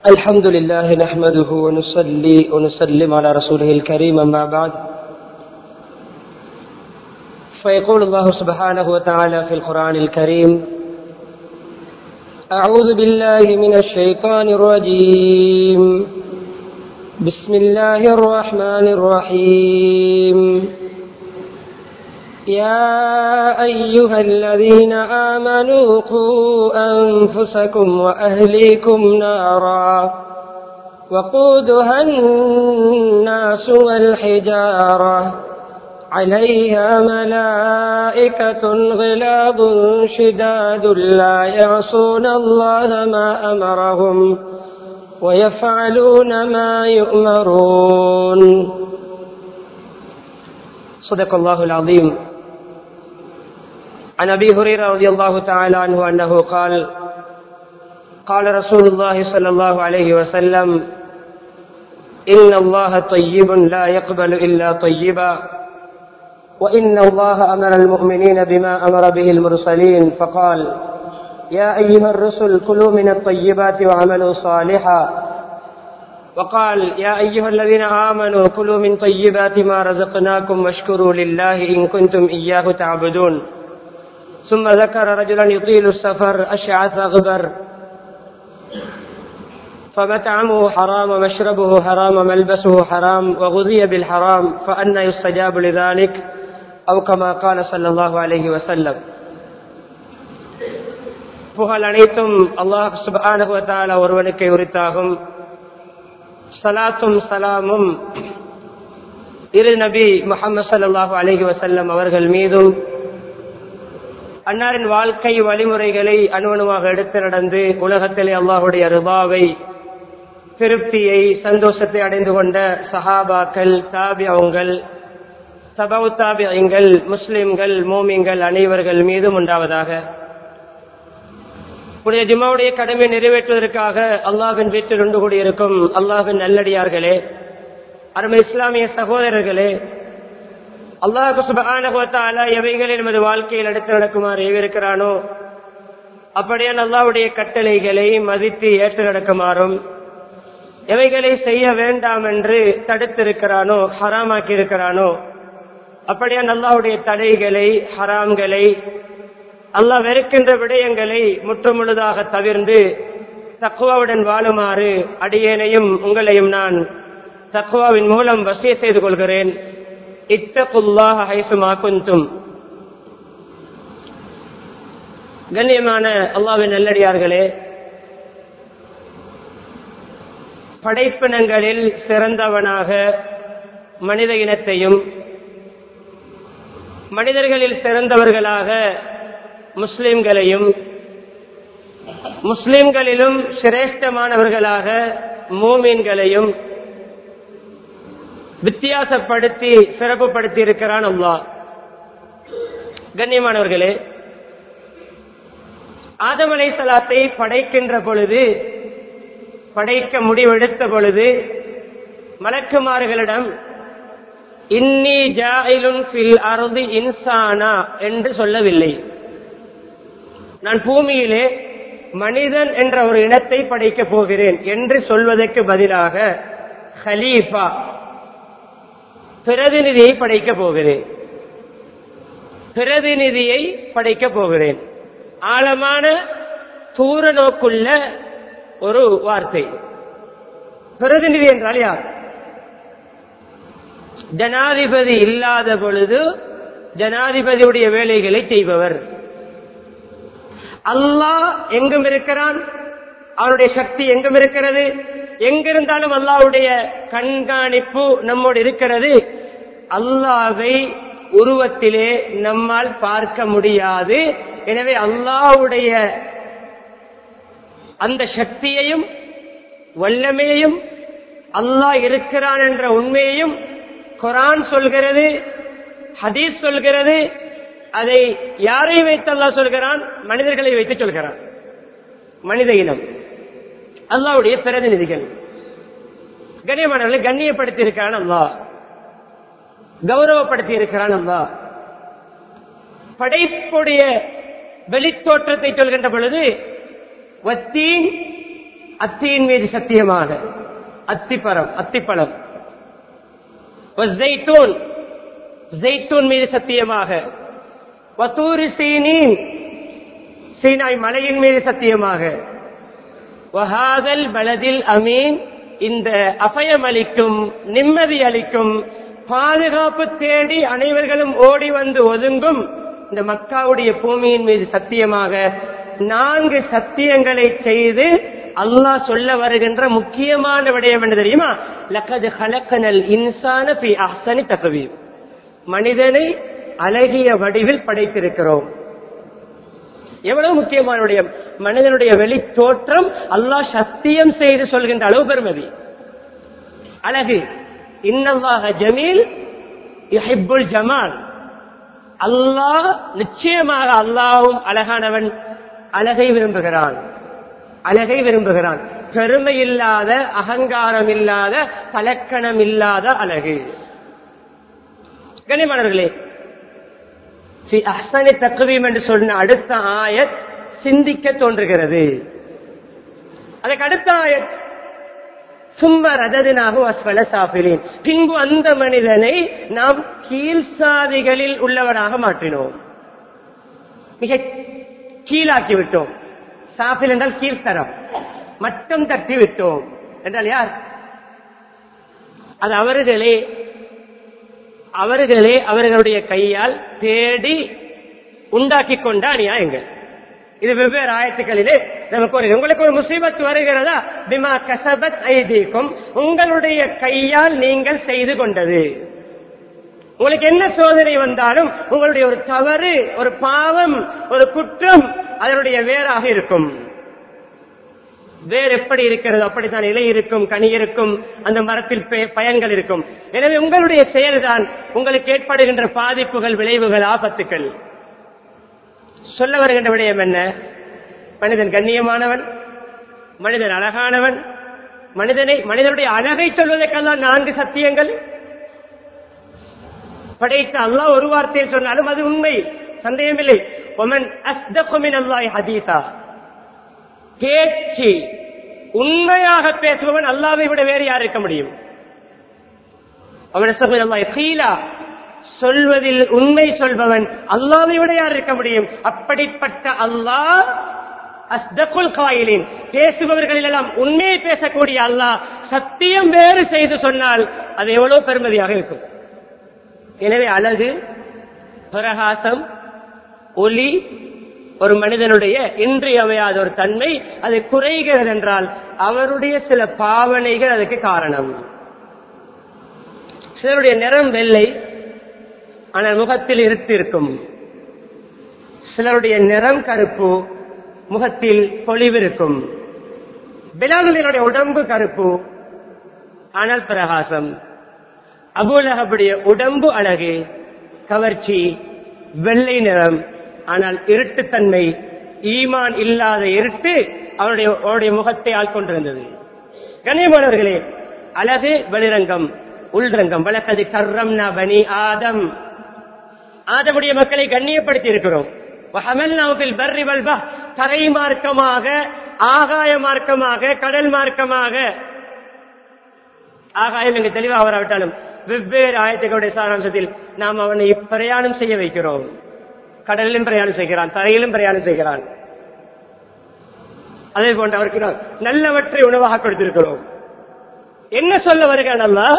الحمد لله نحمده ونصلي ونسلم على رسوله الكريم أما بعد فيقول الله سبحانه وتعالى في القرآن الكريم أعوذ بالله من الشيطان الرجيم بسم الله الرحمن الرحيم يا أيها الذين آمنوا قوا أنفسكم وأهليكم نارا وقودها الناس والحجارة عليها ملائكة غلاظ شداد لا يعصون الله ما أمرهم ويفعلون ما يؤمرون صدق الله العظيم عن أبي هريرة رضي الله تعالى عنه أنه قال قال رسول الله صلى الله عليه وسلم إن الله طيب لا يقبل إلا طيبا وإن الله أمر المؤمنين بما أمر به المرسلين فقال يا أيها الرسل كلوا من الطيبات وعملوا صالحا وقال يا أيها الذين آمنوا كلوا من طيبات ما رزقناكم واشكروا لله إن كنتم إياه تعبدون ثم ذكر رجلا يطيل السفر أشعث أغبر فمطعمه حرام ومشربه حرام وملبسه حرام وغذي بالحرام فأنا يستجاب لذلك أو كما قال صلى الله عليه وسلم புகழ் அனைத்தும் அல்லாஹ் சுபானுவத்தால ஒருவனுக்கு உரித்தாகும் சலாத்தும் சலாமும் இரு நபி முகமது சல்லாஹூ அலஹி வசல்லம் அவர்கள் மீதும் அன்னாரின் வாழ்க்கை வழிமுறைகளை அணுவணுவாக எடுத்து நடந்து உலகத்திலே அல்லாஹுடைய ருபாவை திருப்தியை சந்தோஷத்தை அடைந்து கொண்ட சஹாபாக்கள் தாபியங்கள் சபவு தாபியங்கள் முஸ்லிம்கள் மோமிங்கள் அனைவர்கள் மீதும் உண்டாவதாக புனித ஜிம்மாவுடைய கடமை நிறைவேற்றுவதற்காக அல்லாவின் வீட்டில் ஒன்று கூடியிருக்கும் அல்லாவின் நல்லடியார்களே அருமை இஸ்லாமிய சகோதரர்களே அல்லாஹு சுபான எவைகளில் நமது வாழ்க்கையில் அடுத்து நடக்குமாறு ஏவிருக்கிறானோ அப்படியே அல்லாவுடைய கட்டளைகளை மதித்து ஏற்று நடக்குமாறும் எவைகளை செய்ய வேண்டாம் என்று தடுத்திருக்கிறானோ ஹராமாக்கி இருக்கிறானோ அப்படியே அல்லாவுடைய தடைகளை ஹராம்களை அல்லாஹ் வெறுக்கின்ற விடயங்களை முற்றுமுழுதாக தவிர்ந்து தக்குவாவுடன் வாழுமாறு அடியேனையும் உங்களையும் நான் தக்குவாவின் மூலம் வசிய செய்து கொள்கிறேன் இத்தகுல்லாஹ ஹைசுமா குந்தும் கண்ணியமான அல்லாவின் நல்லடியார்களே படைப்பினங்களில் சிறந்தவனாக மனித இனத்தையும் மனிதர்களில் சிறந்தவர்களாக முஸ்லிம்களையும் முஸ்லிம்களிலும் சிரேஷ்டமானவர்களாக மூமீன்களையும் வித்தியாசப்படுத்தி சிறப்புப்படுத்தி இருக்கிறான் அல்லா கண்ணியமானவர்களே ஆதமலை சலாத்தை படைக்கின்ற பொழுது படைக்க முடிவெடுத்த பொழுது மலக்குமார்களிடம் இன்னி ஜாயிலுன் ஃபில் அருதி இன்சானா என்று சொல்லவில்லை நான் பூமியிலே மனிதன் என்ற ஒரு இனத்தை படைக்கப் போகிறேன் என்று சொல்வதற்கு பதிலாக ஹலீஃபா பிரதிநிதியை படைக்கப் போகிறேன் பிரதிநிதியை படைக்கப் போகிறேன் ஆழமான தூர நோக்குள்ள ஒரு வார்த்தை பிரதிநிதி என்றால் யார் ஜனாதிபதி இல்லாத பொழுது ஜனாதிபதியுடைய வேலைகளை செய்பவர் அல்லாஹ் எங்கும் இருக்கிறான் அவருடைய சக்தி எங்கும் இருக்கிறது எங்கிருந்தாலும் அல்லாவுடைய கண்காணிப்பு நம்மோடு இருக்கிறது அல்லாவை உருவத்திலே நம்மால் பார்க்க முடியாது எனவே அல்லாவுடைய அந்த சக்தியையும் வல்லமையையும் அல்லாஹ் இருக்கிறான் என்ற உண்மையையும் குரான் சொல்கிறது ஹதீஸ் சொல்கிறது அதை யாரை வைத்து அல்லா சொல்கிறான் மனிதர்களை வைத்து சொல்கிறான் மனித இனம் அல்லாவுடைய பிரதிநிதிகள் கண்ணியமானவர்களை கண்ணியப்படுத்தி இருக்கிறான் அல்லா கௌரவப்படுத்தி இருக்கிறான் அல்லா படைப்புடைய வெளித்தோற்றத்தை சொல்கின்ற பொழுது வத்தீன் அத்தியின் மீது சத்தியமாக அத்திப்பழம் அத்திப்பழம் ஜெய்தூன் ஜெய்தூன் மீது சத்தியமாக வத்தூரி சீனின் சீனாய் மலையின் மீது சத்தியமாக வஹாதல் பலதில் அமீன் இந்த அபயம் அளிக்கும் நிம்மதி அளிக்கும் பாதுகாப்பு தேடி அனைவர்களும் ஓடி வந்து ஒதுங்கும் இந்த மக்காவுடைய பூமியின் மீது சத்தியமாக நான்கு சத்தியங்களை செய்து அல்லாஹ் சொல்ல வருகின்ற முக்கியமான விடயம் என்ன தெரியுமா லக்கது ஹலக்கனல் இன்சான பி அஹ்சனி தகவீம் மனிதனை அழகிய வடிவில் படைத்திருக்கிறோம் எவ்வளவு முக்கியமான விடயம் மனிதனுடைய வெளி தோற்றம் அல்லாஹ் சத்தியம் செய்து சொல்கின்ற அளவு பெருமதி அழகு இன்னல்லாக ஜமீல் யுஹிப்புல் ஜமால் அல்லாஹ் நிச்சயமாக அல்லாஹ்வும் அழகானவன் அழகை விரும்புகிறான் அழகை விரும்புகிறான் பெருமை இல்லாத அகங்காரம் இல்லாத தலக்கணம் இல்லாத அழகு கனிமணர்களே அஹ்சனி தக்குவீம் என்று சொன்ன அடுத்த ஆயத் சிந்திக்க தோன்றுகிறது அதுக்கு அடுத்த ஆயத் சும்ம ரததினாக அஸ்வல சாப்பிலேன் பின்பு அந்த மனிதனை நாம் கீழ் சாதிகளில் உள்ளவனாக மாற்றினோம் மிக கீழாக்கி விட்டோம் சாப்பில் என்றால் கீழ்த்தரம் மட்டம் தட்டி விட்டோம் என்றால் யார் அது அவர்களே அவர்களே அவர்களுடைய கையால் தேடி உண்டாக்கி கொண்ட அநியாயங்கள் இது வெவ்வேறு ஆயத்துக்களிலே நமக்கு ஒரு உங்களுக்கு ஒரு முசீபத் வருகிறதா பிமா கசபத் ஐதீக்கும் உங்களுடைய கையால் நீங்கள் செய்து கொண்டது உங்களுக்கு என்ன சோதனை வந்தாலும் உங்களுடைய ஒரு தவறு ஒரு பாவம் ஒரு குற்றம் அதனுடைய வேறாக இருக்கும் வேர் எப்படி இருக்கிறது அப்படித்தான் இலை இருக்கும் கனி இருக்கும் அந்த மரத்தில் பெ- பயன்கள் இருக்கும் எனவே உங்களுடைய செயல்தான் உங்களுக்கு ஏற்படுகின்ற பாதிப்புகள் விளைவுகள் ஆபத்துக்கள் சொல்ல வருகின்ற விடயம் என்ன மனிதன் கண்ணியமானவன் மனிதன் அழகானவன் மனிதனை மனிதனுடைய அழகை சொல்வதற்கெல்லாம் நான்கு சத்தியங்கள் படைத்த அல்லாஹ் ஒரு வார்த்தையில் சொன்னாலும் அது உண்மை சந்தேகமில்லை ஒமன் அஸ்தகுமின் அல்லாஹ் ஹதீதா பேச்சு உண்மையாக பேசுபவன் அல்லாவை விட வேறு யார் இருக்க முடியும் அவன் அஸ்தகுமின் அல்லாஹ் ஹீலா சொல்வதில் உண்மை சொல்பவன் அல்லாவை விட யார் இருக்க முடியும் அப்படிப்பட்ட அல்லாஹ் அஸ்தகுல் காயிலின் பேசுபவர்களில் எல்லாம் உண்மையை பேசக்கூடிய அல்லாஹ் சத்தியம் வேறு செய்து சொன்னால் அது எவ்வளவு பெருமதியாக இருக்கும் எனவே அழகு பிரகாசம் ஒளி ஒரு மனிதனுடைய இன்றியமையாத ஒரு தன்மை அது குறைகிறது என்றால் அவருடைய சில பாவனைகள் அதுக்கு காரணம் சிலருடைய நிறம் வெள்ளை ஆனால் முகத்தில் இருட்டு இருக்கும் சிலருடைய நிறம் கருப்பு முகத்தில் பொலிவு இருக்கும் பிலாலுடைய உடம்பு கருப்பு ஆனால் பிரகாசம் அபுலகபுடைய உடம்பு அழகு கவர்ச்சி வெள்ளை நிறம் ஆனால் இருட்டுத்தன்மை ஈமான் இல்லாத இருட்டு அவருடைய அவருடைய முகத்தை ஆட்கொண்டிருந்தது கண்ணியமானவர்களே அழகு வெளிரங்கம் உள்ரங்கம் வழக்கது கர்ரம் பனி ஆதம் ஆதமுடைய மக்களை கண்ணியப்படுத்தி இருக்கிறோம் வஹமல்னாவில் பர்ரி வல்பா தரை மார்க்கமாக ஆகாய மார்க்கமாக கடல் மார்க்கமாக ஆகாயம் இங்கு தெளிவாக வராவிட்டாலும் வெவ்வேறு ஆயத்துக்களுடைய சாராம்சத்தில் நாம் அவனை பிரயாணம் செய்ய வைக்கிறோம் கடலிலும் பிரயாணம் செய்கிறான் தரையிலும் பிரயாணம் செய்கிறான் அதே போன்று அவருக்கு நாம் நல்லவற்றை உணவாக கொடுத்திருக்கிறோம் என்ன சொல்ல வருகிறான் அல்லாஹ்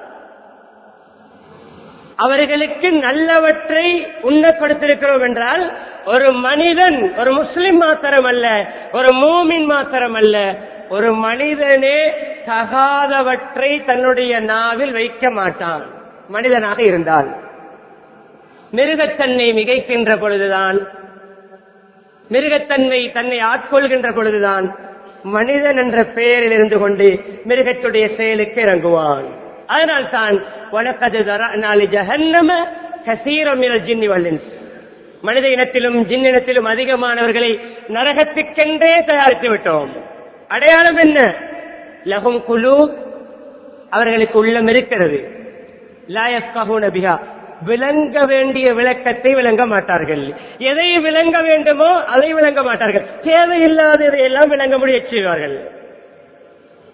அவர்களுக்கு நல்லவற்றை உண்ண கொடுத்திருக்கிறோம் என்றால் ஒரு மனிதன் ஒரு முஸ்லிம் மாத்திரம் அல்ல ஒரு மூமின் மாத்திரம் அல்ல ஒரு மனிதனே தகாதவற்றை தன்னுடைய நாவில் வைக்க மாட்டான் மனிதனாக இருந்தால் மிருகத்தன்மை மிகைக்கின்ற பொழுதுதான் மிருகத்தன்மை தன்னை ஆட்கொள்கின்ற பொழுதுதான் மனிதன் என்ற பெயரில் இருந்து கொண்டு மிருகத்துடைய செயலுக்கு இறங்குவான் அதனால் தான் வழக்கது நாளை ஜஹன்னம கசீரமில் ஜின்னி வல்லின்ஸ் மனித இனத்திலும் ஜின் இனத்திலும் அதிகமானவர்களை நரகத்துக்கென்றே தயாரித்து விட்டோம் அடையாளம் என்ன லகும் குழு அவர்களுக்கு உள்ளம் இருக்கிறது லாயஸ்கஹூன பிஹா விளங்க வேண்டிய விளக்கத்தை விளங்க மாட்டார்கள் எதை விளங்க வேண்டுமோ அதை விளங்க மாட்டார்கள் தேவையில்லாததை எல்லாம் விளங்க முடிய செய்வார்கள்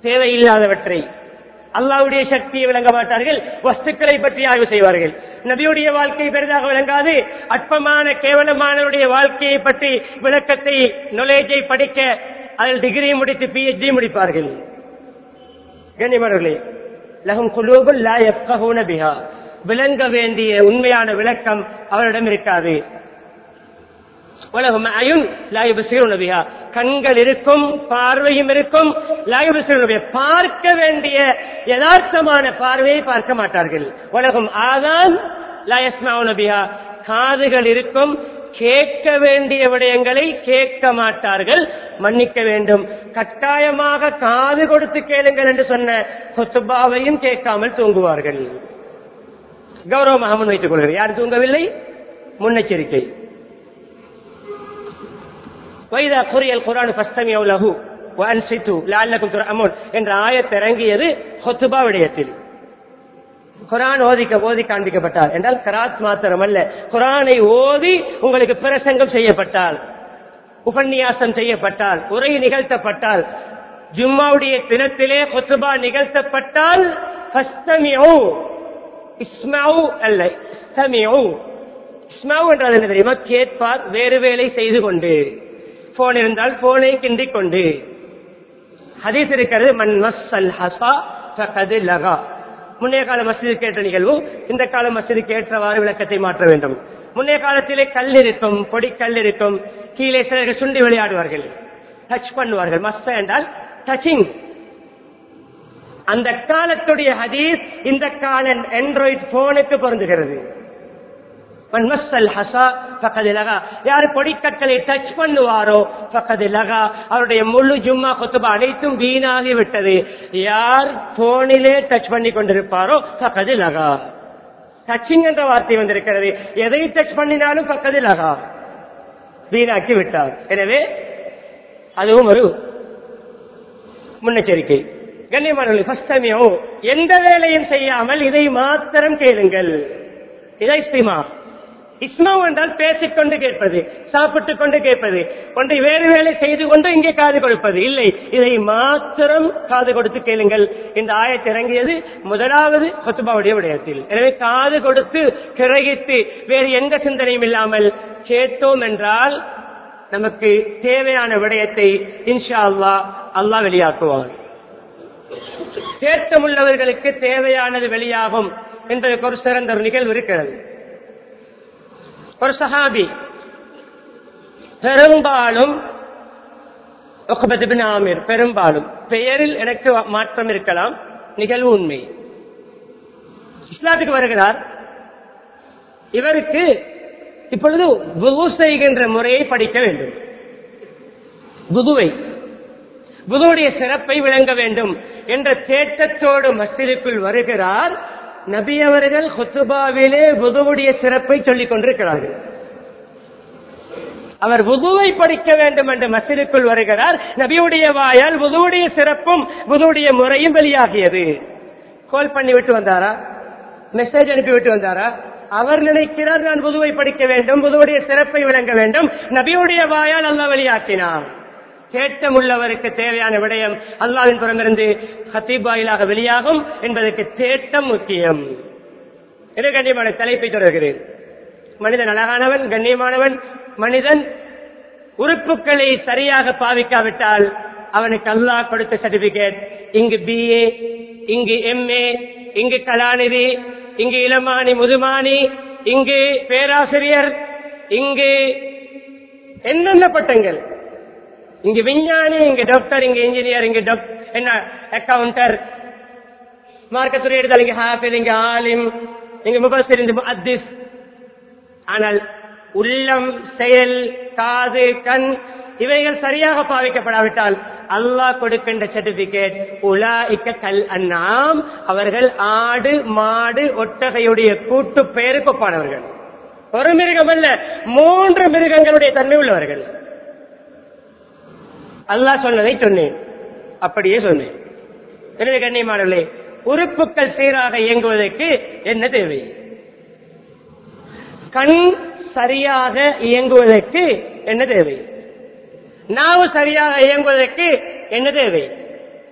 தேவையில்லாதவற்றை அல்லாவுடைய சக்தியை விளங்க மாட்டார்கள் வஸ்துக்களை பற்றி ஆய்வு செய்வார்கள் நபியுடைய வாழ்க்கை பெரிதாக விளங்காது அற்பமான கேவலமானவருடைய வாழ்க்கையை பற்றி விளக்கத்தை நொலேஜை படிக்க அதில் டிகிரி முடித்து பிஹெச்டி முடிப்பார்கள் கண்ணியமானவர்களே லகும் குலூபுல் லா யஃப்கஹூன பிஹா விளங்க வேண்டிய உண்மையான விளக்கம் அவரிடம் இருக்காது உலகம் அயுன் லாயுபசிருநபியா கண்கள் இருக்கும் பார்வையும் இருக்கும் லாயுபசிருநபியா பார்க்க வேண்டிய யதார்த்தமான பார்வையை பார்க்க மாட்டார்கள் உலகம் ஆதான் லாயஸ்மாவுநபியா காதுகள் இருக்கும் கேட்க வேண்டிய விடயங்களை கேட்க மாட்டார்கள் மன்னிக்க வேண்டும் கட்டாயமாக காது கொடுத்து கேளுங்கள் என்று சொன்ன கொத்துபாவையும் கேட்காமல் தூங்குவார்கள் கௌரவமாக முன் வைத்துக் கொள்கிறேன் யார் தூங்கவில்லை முன்னெச்சரிக்கை வைதா குரியல் குரான் ஃபஸ்தமியோ லஹு வன்சித்து லால்லக்கும் துரமோன் என்ற ஆயத் இறங்கியது ஹொத்துபா விடயத்தில் குரான் ஓதிக்க ஓதி காண்பிக்கப்பட்டால் என்றால் கராத் மாத்திரம் அல்ல குரானை ஓதி உங்களுக்கு பிரசங்கம் செய்யப்பட்டால் உபன்யாசம் செய்யப்பட்டால் உரை நிகழ்த்தப்பட்டால் ஜும்மாவுடைய தினத்திலே கொத்துபா நிகழ்த்தப்பட்டால் ஃபஸ்தமியோ இஸ்மாவு அல்ல இஸ்தமியோ இஸ்மாவு என்றால் என்ன தெரியுமா கேட்பார் வேறு வேலை செய்து கொண்டு போன் இருந்தால் போனை கிண்டிக் கொண்டு ஹதீஸ் இருக்கிறது மன் மஸ்ஸல் ஹசா ஃபகது லகா முன்னைய கால மசிதி கேட்ட நிகழ்வு இந்த கால மசிதிக்கு ஏற்றவாறு விளக்கத்தை மாற்ற வேண்டும் முன்னைய காலத்திலே கல் இருக்கும் பொடி கல் இருக்கும் கீழே சிலர்கள் சுண்டி விளையாடுவார்கள் டச் பண்ணுவார்கள் மஸ்த என்றால் டச்சிங் அந்த காலத்துடைய ஹதீஸ் இந்த கால ஆண்ட்ராய்டு போனுக்கு பொருந்துகிறது யார் பொடிக்கற்களை டச் பண்ணுவாரோ பக்கது லகா அவருடைய முழு ஜும்மா கொத்துபா அனைத்தும் வீணாகி விட்டது யார் போனிலே டச் பண்ணி கொண்டிருப்பாரோ பக்கது லகா டச்சிங் என்ற வார்த்தை வந்திருக்கிறது எதை டச் பண்ணினாலும் பக்கது லகா வீணாக்கி விட்டார் எனவே அதுவும் ஒரு முன்னெச்சரிக்கை கண்ணியமானவர்கள் எந்த வேலையும் செய்யாமல் இதை மாத்திரம் கேளுங்கள் இதை இஸ்திமா இஸ்மா என்றால் பேசிக்கொண்டு கேட்பது சாப்பிட்டுக் கொண்டு கேட்பது ஒன்றை வேறு வேலை செய்து கொண்டு இங்கே காது கொடுப்பது இல்லை இதை மாத்திரம் காது கொடுத்து கேளுங்கள் இந்த ஆயத்தை இறங்கியது முதலாவது கொத்துபாவுடைய விடயத்தில் எனவே காது கொடுத்து கிரகித்து வேறு எந்த சிந்தனையும் இல்லாமல் கேட்டோம் என்றால் நமக்கு தேவையான விடயத்தை இன்ஷா அல்லா அல்லா வெளியாக்குவார் தேட்டமுள்ளவர்களுக்கு தேவையானது வெளியாகும் என்பதற்கு ஒரு சிறந்த ஒரு நிகழ்வு இருக்கிறது ஒரு சஹாபி பெரும்பாலும் ஆமிர் பெரும்பாலும் பெயரில் எனக்கு மாற்றம் இருக்கலாம் நிகழ்வு உண்மை இஸ்லாத்துக்கு வருகிறார் இவருக்கு இப்பொழுது புது செய்கின்ற முறையை படிக்க வேண்டும் புதுவை புதுவுடைய சிறப்பை விளங்க வேண்டும் என்ற தேட்டத்தோடு மஸ்ஜிதுக்குள் வருகிறார் நபி அவர்கள் ஹுத்துபாவிலே புதுவுடைய சிறப்பை சொல்லிக் கொண்டிருக்கிறார்கள் அவர் புதுவை படிக்க வேண்டும் என்று மசிலுக்குள் வருகிறார் நபியுடைய வாயால் புதுவுடைய சிறப்பும் புதுவுடைய முறையும் வெளியாகியது கால் பண்ணி விட்டு வந்தாரா மெசேஜ் அனுப்பி விட்டு வந்தாரா அவர் நினைக்கிறார் நான் புதுவை படிக்க வேண்டும் புதுவுடைய சிறப்பை விளங்க வேண்டும் நபியுடைய வாயால் அல்லா வெளியாக்கினார் தேட்டம் உள்ளவருக்கு தேவையான விடயம் அல்லாவின் புறமிருந்து ஹத்தீப் வாயிலாக வெளியாகும் என்பதற்கு தேட்டம் முக்கியம் இது கண்ணியமான தலைப்பை தொடர்கிறேன் மனிதன் அழகானவன் கண்ணியமானவன் மனிதன் உறுப்புகளை சரியாக பாவிக்காவிட்டால் அவனுக்கு அல்லாஹ் கொடுத்த சர்டிபிகேட் இங்கு பிஏ இங்கு எம்ஏ இங்கு கலாநிதி இங்கு இளமானி முதுமானி இங்கு பேராசிரியர் இங்கு என்னென்ன பட்டங்கள் இங்கு விஞ்ஞானி இங்கு டாக்டர் இங்கு இன்ஜினியர் இங்கு என்ன அக்கவுண்டர் மார்க்கத்துறை எடுத்தால் இங்கு ஹாஃபில் இங்கு ஆலிம் இங்கு முபசிர் இந்த அத்திஸ் ஆனால் உள்ளம் செயல் காது கண் இவைகள் சரியாக பாவிக்கப்படாவிட்டால் அல்லாஹ் கொடுக்கின்ற சர்டிபிகேட் உலா இக்க கல் அண்ணாம் அவர்கள் ஆடு மாடு ஒட்டகையுடைய கூட்டு பெயருக்கு ஒப்பானவர்கள் ஒரு மிருகம் அல்ல மூன்று மிருகங்களுடைய தன்மை உள்ளவர்கள் அல்லாஹ் சொன்னதை சொன்னேன் அப்படியே சொன்னேன் எனவே கண்ணியமானவர்களே உறுப்புகள் சீராக இயங்குவதற்கு என்ன தேவை கண் சரியாக இயங்குவதற்கு என்ன தேவை நாவு சரியாக இயங்குவதற்கு என்ன தேவை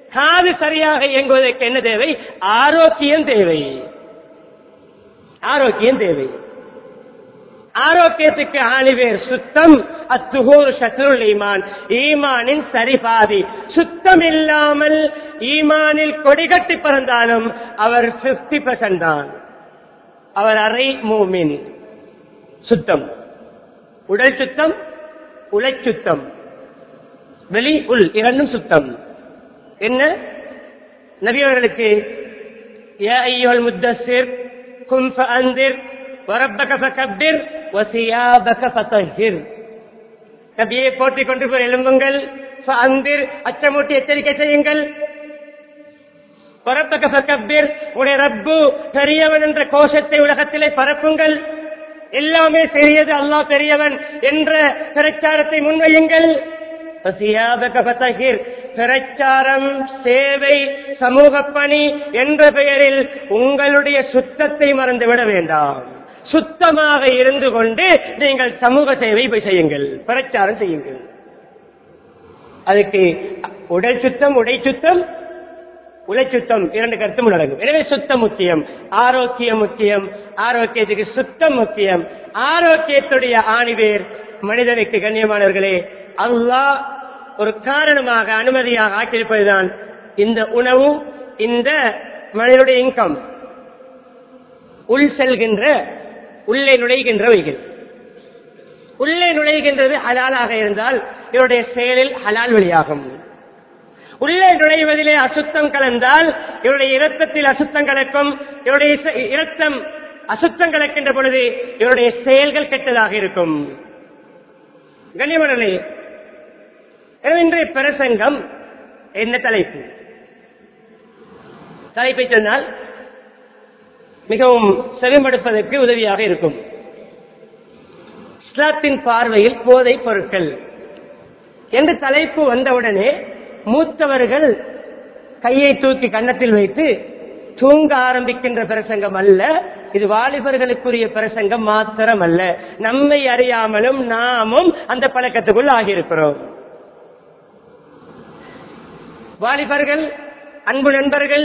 காது சரியாக இயங்குவதற்கு என்ன தேவை ஆரோக்கியம் தேவை ஆரோக்கியம் தேவை ஆரோக்கியத்துக்கு ஆணிவேர் சுத்தம் அத்துகூர் சத்ருல் ஈமான் ஈமானின் சரிபாதி சுத்தம் இல்லாமல் ஈமானில் கொடிகட்டி பிறந்தாலும் அவர் பிப்டி பெர்சன்ட் தான் அவர் அரை மூமின் சுத்தம் உடல் சுத்தம் உலை சுத்தம் வெளி உள் இரண்டும் சுத்தம் என்ன நபியவர்களுக்கு யா ஐயோல் முத்தசிர் கும் ஃபஅந்திர் வரப்பக ஃபகப்பிர் வசியாபக ஃபதஹிர் நபியை போற்றிக் கொண்டு போய் எழும்புங்கள் ஃபஅந்திர் அச்சமூட்டி எச்சரிக்கை செய்யுங்கள் வரப்பக ஃபகப்பிர் உடைய ரப்பு பெரியவன் என்ற கோஷத்தை உலகத்திலே பரப்புங்கள் எல்லாமே பெரியது அல்லாஹ் பெரியவன் என்ற பிரச்சாரத்தை முன்வையுங்கள் வசியாபக ஃபதஹிர் பிரச்சாரம் சேவை சமூக பணி என்ற பெயரில் உங்களுடைய சுத்தத்தை மறந்துவிட வேண்டாம் சுத்தமாக இருந்து கொண்டு நீங்கள் சமூக சேவை போய் செய்யுங்கள் பிரச்சாரம் செய்யுங்கள் அதுக்கு உடல் சுத்தம் உடை சுத்தம் உலை சுத்தம் இரண்டு கருத்தும் நடக்கும் எனவே சுத்தம் முக்கியம் ஆரோக்கியம் முக்கியம் ஆரோக்கியத்துக்கு சுத்தம் முக்கியம் ஆரோக்கியத்துடைய ஆணிவேர் மனிதனுக்கு கண்ணியமானவர்களே அல்லாஹ் ஒரு காரணமாக அனுமதியாக ஆக்கியிருப்பதுதான் இந்த உணவு இந்த மனிதனுடைய இன்கம் உள் செல்கின்ற உள்ளே நுழைகின்றவைகள் உள்ளே நுழைகின்றது ஹலாலாக இருந்தால் இவருடைய செயலில் ஹலால் வெளியாகும் உள்ளே நுழைவதிலே அசுத்தம் கலந்தால் இவருடைய இரத்தத்தில் அசுத்தம் கலக்கும் இவருடைய ச- இரத்தம் அசுத்தம் கலக்கின்ற பொழுது இவருடைய செயல்கள் கெட்டதாக இருக்கும் கண்ணியமனே எனவே இன்றைய பிரசங்கம் என்ன தலைப்பு தலைப்பை சொன்னால் மிகவும் செவிமடுப்பதற்கு உதவியாக இருக்கும் இஸ்லாத்தின் பார்வையில் போதை பொருட்கள் என்று தலைப்பு வந்தவுடனே மூத்தவர்கள் கையை தூக்கி கன்னத்தில் வைத்து தூங்க ஆரம்பிக்கின்ற பிரசங்கம் அல்ல இது வாலிபர்களுக்குரிய பிரசங்கம் மாத்திரம் அல்ல நம்மை அறியாமலும் நாமும் அந்த பழக்கத்துக்குள் ஆகியிருக்கிறோம் வாலிபர்கள் அன்பு நண்பர்கள்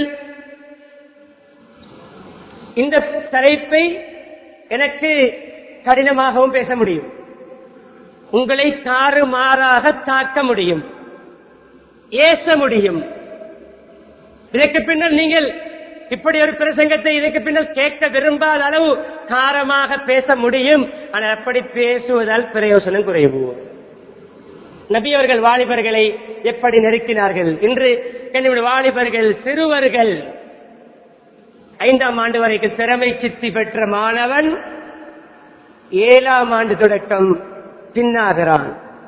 இந்த தலைப்பை எனக்கு கடினமாகவும் பேச முடியும் உங்களை தாறுமாறாக தாக்க முடியும் ஏச முடியும் இதற்கு பின்னர் நீங்கள் இப்படி ஒரு பிரசங்கத்தை இதற்கு பின்னர் கேட்க விரும்பாத அளவு காரமாக பேச முடியும் ஆனால் அப்படி பேசுவதால் பிரயோசனம் குறைவு நபி அவர்கள் வாலிபர்களை எப்படி நெருக்கினார்கள் இன்று என்னுடைய வாலிபர்கள் சிறுவர்கள் ஐந்தாம் ஆண்டு வரைக்கும் திறமை சித்தி பெற்ற மாணவன் ஏழாம் ஆண்டு தொடக்கம் பின்னாகிறான்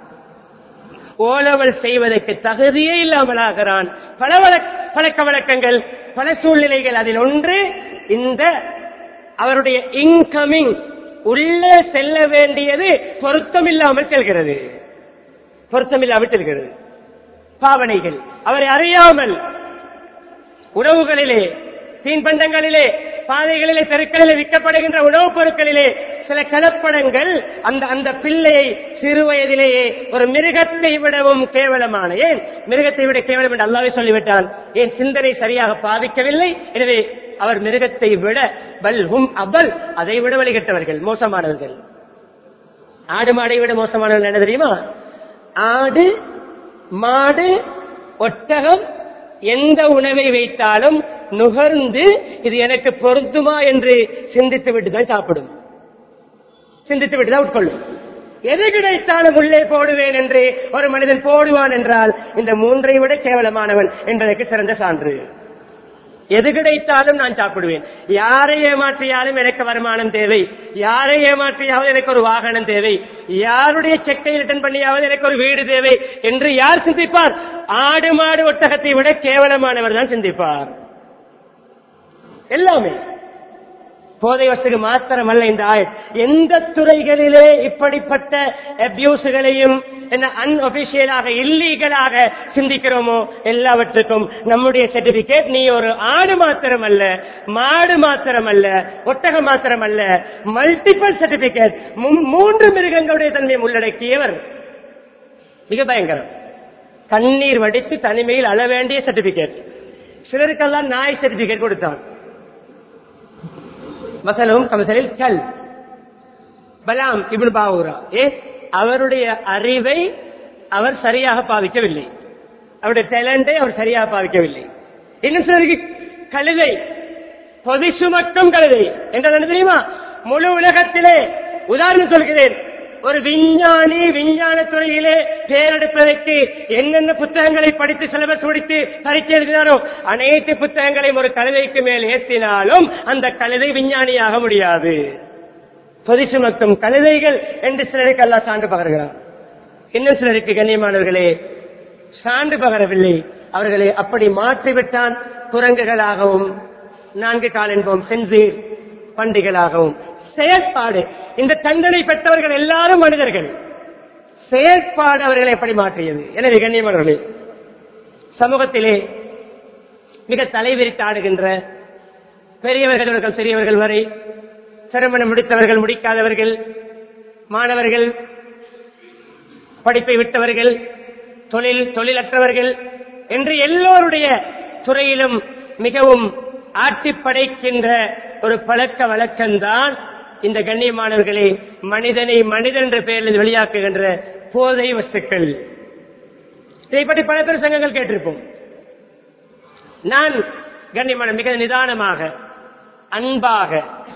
ஓலவல் செய்வதற்கு தகுதியே இல்லாமல் ஆகிறான் பல வழக்- பழக்க வழக்கங்கள் பல சூழ்நிலைகள் அதில் ஒன்று இந்த அவருடைய இன்கமிங் உள்ளே செல்ல வேண்டியது பொருத்தமில்லாமல் செல்கிறது பொருத்தமில்லாமல் செல்கிறது பாவனைகள் அவரை அறியாமல் உணவுகளிலே தீன்பண்டங்களிலே பாதைகளிலே தெருக்களிலே விற்கப்படுகின்ற உணவுப் பொருட்களிலே சில கலப்படங்கள் அந்த அந்த பிள்ளையை சிறு வயதிலேயே ஒரு மிருகத்தை விடவும் கேவலமான ஏன் மிருகத்தை விட கேவலம் என்று அல்லாவே சொல்லிவிட்டான் ஏன் சிந்தனை சரியாக பாதிக்கவில்லை எனவே அவர் மிருகத்தை விட பல்ஹும் அபல் அதை விட வழிகட்டவர்கள் மோசமானவர்கள் ஆடு மாடை விட மோசமானவர்கள் என்ன தெரியுமா ஆடு மாடு ஒட்டகம் எந்த உணவை வைத்தாலும் நுகர்ந்து இது எனக்கு பொருந்துமா என்று சிந்தித்து விட்டு தான் சாப்பிடும் சிந்தித்து விட்டு தான் உட்கொள்ளும் எது கிடைத்தாலும் உள்ளே போடுவேன் என்று ஒரு மனிதன் போடுவான் என்றால் இந்த மூன்றை விட கேவலமானவன் என்பதற்கு சிறந்த சான்று எது கிடைத்தாலும் நான் சாப்பிடுவேன் யாரை ஏமாற்றியாலும் எனக்கு வருமானம் தேவை யாரை ஏமாற்றியாவது எனக்கு ஒரு வாகனம் தேவை யாருடைய செக்கை ரிட்டர்ன் பண்ணியாவது எனக்கு ஒரு வீடு தேவை என்று யார் சிந்திப்பார் ஆடு மாடு ஒட்டகத்தை விட கேவலமானவர் தான் சிந்திப்பார் எல்லாமே போதை வசதிக்கு மாத்திரமல்ல இந்த ஆயத் எந்த துறைகளிலே இப்படிப்பட்ட அபியூசுகளையும் என்ன அன்அபிஷியலாக இல்லீகலாக சிந்திக்கிறோமோ எல்லாவற்றுக்கும் நம்முடைய சர்டிபிகேட் நீ ஒரு ஆடு மாத்திரம் அல்ல மாடு மாத்திரம் அல்ல ஒட்டகம் மாத்திரம் அல்ல மல்டிபிள் சர்டிபிகேட் மூன்று மிருகங்களுடைய தன்மையை உள்ளடக்கியவர் மிக பயங்கரம் கண்ணீர் வடித்து தனிமையில் அழ வேண்டிய சர்டிபிகேட் சிலருக்கெல்லாம் நாய் சர்டிபிகேட் கொடுத்தான் மசலும் கமசலில் கல் பலாம் இப்னு பாவூரா ஏ அவருடைய அறிவை அவர் சரியாக பாவிக்கவில்லை அவருடைய டேலண்டை அவர் சரியாக பாவிக்கவில்லை இன்னும் சிலருக்கு கழுதை பொதி சுமக்கும் கழுதை என்றால் என்ன தெரியுமா முழு உலகத்திலே உதாரணம் சொல்கிறேன் ஒரு விஞ்ஞானி விஞ்ஞான துறையிலே பேரெடுப்பதற்கு என்னென்ன புத்தகங்களை படித்து சிலபஸ் முடித்து பரீட்சை எழுதினாரோ அனைத்து புத்தகங்களையும் ஒரு கழுதைக்கு மேல் ஏற்றினாலும் அந்த கழுதை விஞ்ஞானியாக முடியாது பொதி சுமக்கும் கழுதைகள் என்று சிலருக்கு அல்லா சான்று பகர்கிறார் இன்னும் சிலருக்கு கண்ணியமானவர்களே சான்று பகரவில்லை அவர்களை அப்படி மாற்றிவிட்டான் குரங்குகளாகவும் நான்கு கால் என்போம் செஞ்சீர் பண்டிகளாகவும் செயற்பாடு இந்த தண்டனை பெற்றவர்கள் எல்லாரும் மனிதர்கள் செயற்பாடு அவர்களை எப்படி மாற்றியது எனவே கண்ணியமானவர்களே சமூகத்திலே மிக தலைவிரித்து ஆடுகின்ற பெரியவர்கள் முதல் சிறியவர்கள் வரை திருமணம் முடித்தவர்கள் முடிக்காதவர்கள் மாணவர்கள் படிப்பை விட்டவர்கள் தொழில் தொழிலற்றவர்கள் என்று எல்லோருடைய துறையிலும் மிகவும் ஆட்டி படைக்கின்ற ஒரு பழக்க வழக்கம்தான் இந்த கண்ணியமானவர்களே மனிதனை மனிதன் என்ற பெயரில் வெளியாக்குகின்ற போதை வஸ்துக்கள் இதை பற்றி பல பேர் சங்கங்கள் கேட்டிருப்போம் நான் கண்ணியமான மிக நிதானமாக அன்பாக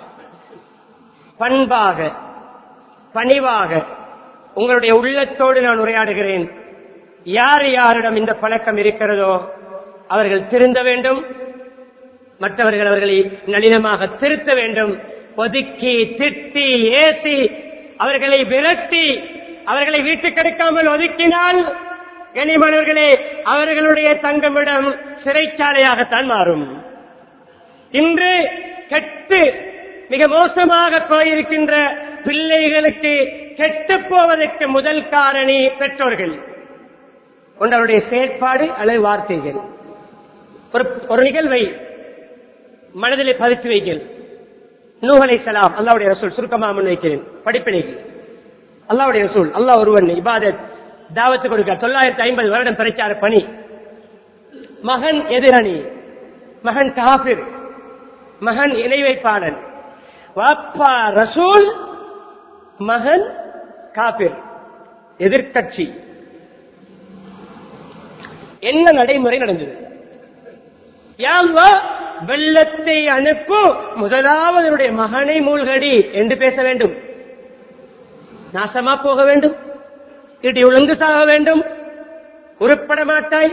பண்பாக பணிவாக உங்களுடைய உள்ளத்தோடு நான் உரையாடுகிறேன் யார் யாரிடம் இந்த பழக்கம் இருக்கிறதோ அவர்கள் திருந்த வேண்டும் மற்றவர்கள் அவர்களை நளினமாக திருத்த வேண்டும் ஒதுக்கி திட்டி ஏசி அவர்களை விரட்டி அவர்களை வீட்டுக்கு எடுக்காமல் ஒதுக்கினால் கனிமணவர்களே அவர்களுடைய தங்கமிடம் சிறைச்சாலையாகத்தான் மாறும் இன்று கெட்டு மிக மோசமாக போயிருக்கின்ற பிள்ளைகளுக்கு கெட்டு போவதற்கு முதல் காரணி பெற்றோர்கள் ஒன்றவருடைய செயற்பாடு அல்லது வார்த்தைகள் ஒரு ஒரு நிகழ்வை மனதிலே பதித்து வைங்கள் நூகலை சலாம் அல்லாவுடைய ரசூல் சுருக்கமாக முன்வைக்கிறேன் படிப்பினைக்கு அல்லாவுடைய ரசூல் அல்லாஹ் ஒருவன் இபாதத் தாவத்து கொடுக்க தொள்ளாயிரத்தி ஐம்பது வருடம் பிரச்சார பணி மகன் எதிரணி மகன் காபிர் மகன் இணை வைப்பாளன் வாப்பா ரசூல் மகன் காபிர் எதிர்கட்சி என்ன நடைமுறை நடந்தது யாழ்வா வெள்ளத்தை அனுப்பும் முதலாவது என்னுடைய மகனை மூழ்கடி என்று பேச வேண்டும் நாசமா போக வேண்டும் இடி ஒழுங்கு சாக வேண்டும் உருப்பட மாட்டாய்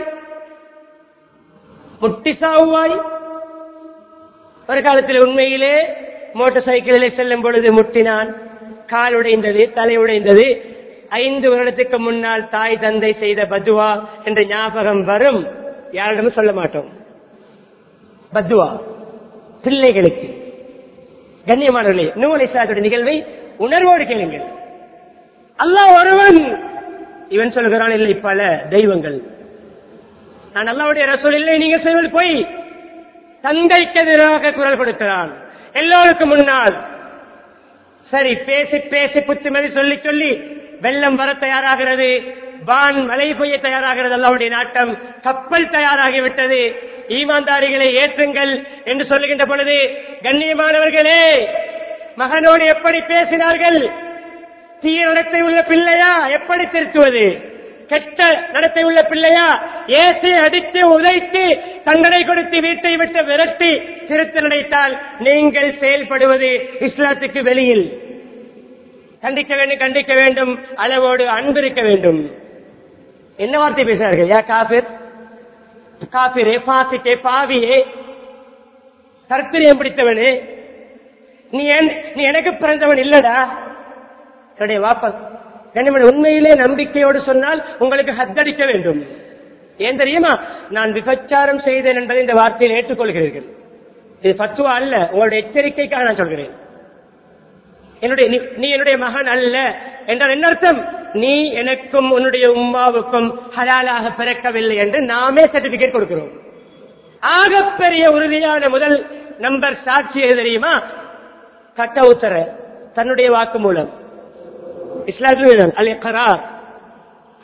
முட்டி சாவுவாய் ஒரு காலத்தில் உண்மையிலே மோட்டார் சைக்கிளில் செல்லும் பொழுது முட்டினான் கால் உடைந்தது தலை உடைந்தது ஐந்து வருடத்துக்கு முன்னால் தாய் தந்தை செய்த பதுவா என்ற ஞாபகம் வரும் யாரிடமும் சொல்ல மாட்டோம் பத்துவா பிள்ளைகளுக்கு கண்ணியமானவர்களே நூலை சாத்துடைய நிகழ்வை உணர்வோடு கேளுங்கள் அல்லாஹ் ஒருவன் இவன் சொல்கிறான் இல்லை பல தெய்வங்கள் நான் அல்லாவுடைய ரசூல் இல்லை நீங்க சொல்வது போய் தந்தைக்கு எதிராக குரல் கொடுக்கிறான் எல்லோருக்கும் முன்னால் சரி பேசி பேசி புத்திமதி சொல்லி சொல்லி வெள்ளம் வர தயாராகிறது வான் மழை பெய்ய தயாராகிறது அல்லாவுடைய நாட்டம் கப்பல் தயாராகிவிட்டது ஈமான்தாரிகளை ஏற்றுங்கள் என்று சொல்லுகின்ற பொழுது கண்ணியமானவர்களே மகனோடு எப்படி பேசினார்கள் தீய நடத்தை உள்ள பிள்ளையா எப்படி திருத்துவது கெட்ட நடத்தை உள்ள பிள்ளையா ஏசி அடித்து உதைத்து தண்டனை கொடுத்து வீட்டை விட்டு விரட்டி திருத்த நினைத்தால் நீங்கள் செயல்படுவது இஸ்லாத்துக்கு வெளியில் கண்டிக்க வேண்டும் கண்டிக்க வேண்டும் அளவோடு அன்பு இருக்க வேண்டும் என்ன வார்த்தை பேசுறார்கள் யா காபிர் காபிரே பாசிட்டே பாவியே கர்த்தரியம் பிடித்தவனே நீ என்- நீ எனக்கு பிறந்தவன் இல்லடா என்னுடைய வாபஸ் கண்ணியமான உண்மையிலே நம்பிக்கையோடு சொன்னால் உங்களுக்கு ஹத்தடிக்க வேண்டும் ஏன் தெரியுமா நான் விபச்சாரம் செய்தேன் என்பதை இந்த வார்த்தையை ஏற்றுக்கொள்கிறீர்கள் இது பத்துவா அல்ல உங்களுடைய எச்சரிக்கைக்காக நான் சொல்கிறேன் என்னுடைய நீ- நீ என்னுடைய மகன் அல்ல என்றால் என்ன அர்த்தம் நீ எனக்கும் உன்னுடைய உம்மாவுக்கும் ஹலாலாக பிறக்கவில்லை என்று நாமே சர்டிபிகேட் கொடுக்கிறோம் ஆகப்பெரிய உறுதியான முதல் நம்பர் சாட்சி எது தெரியுமா கட்ட உத்தர தன்னுடைய வாக்கு மூலம் இஸ்லாத்தில் அல் இக்ரார்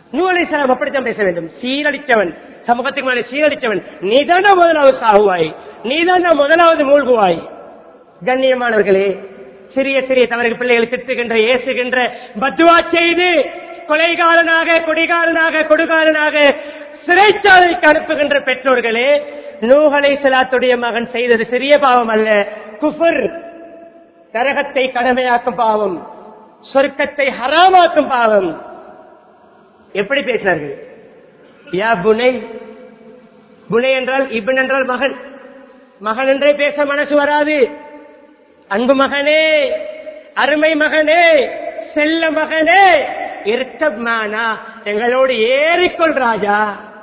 நூலை சலாம் அப்படித்தான் பேச வேண்டும் சீரடிச்சவன் சமூகத்துக்கு மேலே சீரடிச்சவன் நீதான முதலாவது சாகுவாய் நீதான முதலாவது மூழ்குவாய் கண்ணியமானவர்களே சிறிய சிறிய தவறுகள் பிள்ளைகள் திட்டுகின்ற ஏசுகின்ற பத்துவா செய்து கொலைகாரனாக குடிகாரனாக கொடுகாரனாக சிறைச்சாலைக்கு அனுப்புகின்ற பெற்றோர்களே நூகலை சலாத்துடைய மகன் செய்தது சிறிய பாவம் அல்ல குஃபர் நரகத்தை கடமையாக்கும் பாவம் சொர்க்கத்தை ஹராமாக்கும் பாவம் எப்படி பேசினார்கள் யா புனை புனை என்றால் இபன் என்றால் மகன் மகன் என்றே பேச மனசு வராது அன்பு மகனே அருமை மகனே செல்ல மகனே இருக்கமானா எங்களோடு ஏறிக்கொள் ராஜா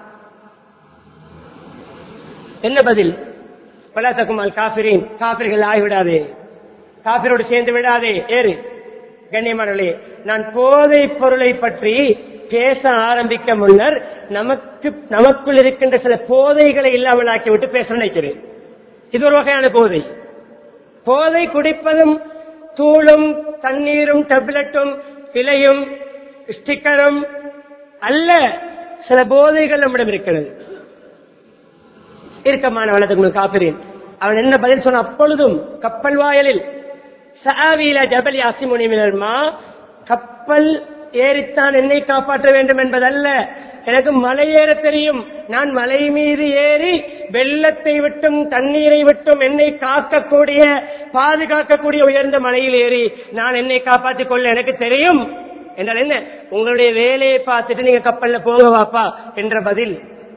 என்ன பதில் பலாத்தகுமால் காபிரின் காபிர்கள் ஆகிவிடாதே காபிரோடு சேர்ந்து விடாதே ஏறு கண்ணியமானே நான் போதை பொருளை பற்றி பேச ஆரம்பிக்க முன்னர் நமக்கு நமக்குள் இருக்கின்ற சில போதைகளை இல்லாமல் ஆக்கிவிட்டு பேச நினைக்கிறேன் இது ஒரு வகையான போதை போதை குடிப்பதும் தூளும் தண்ணீரும் டெப்லெட்டும் இலையும் ஸ்டிக்கரும் அல்ல சில போதைகள் நம்மிடம் இருக்கிறது இருக்கமான வளத்துக்கு காப்பிரேன் அவன் என்ன பதில் சொன்ன அப்பொழுதும் கப்பல் வாயலில் சாவியில ஜபலி அசிமுனிமினர்மா கப்பல் ஏறித்தான் என்னை காப்பாற்ற வேண்டும் என்பதல்ல எனக்கு மலை ஏற தெரியும் நான் மலை மீது ஏறி வெள்ளத்தை விட்டும் தண்ணீரை விட்டும் என்னை காக்கக்கூடிய பாதுகாக்கக்கூடிய உயர்ந்த மலையில் ஏறி நான் என்னை காப்பாற்றிக் கொள்ள எனக்கு தெரியும் என்றால் என்ன உங்களுடைய வேலையை பார்த்துட்டு நீங்க கப்பல்ல போங்க வாப்பா என்ற பதில்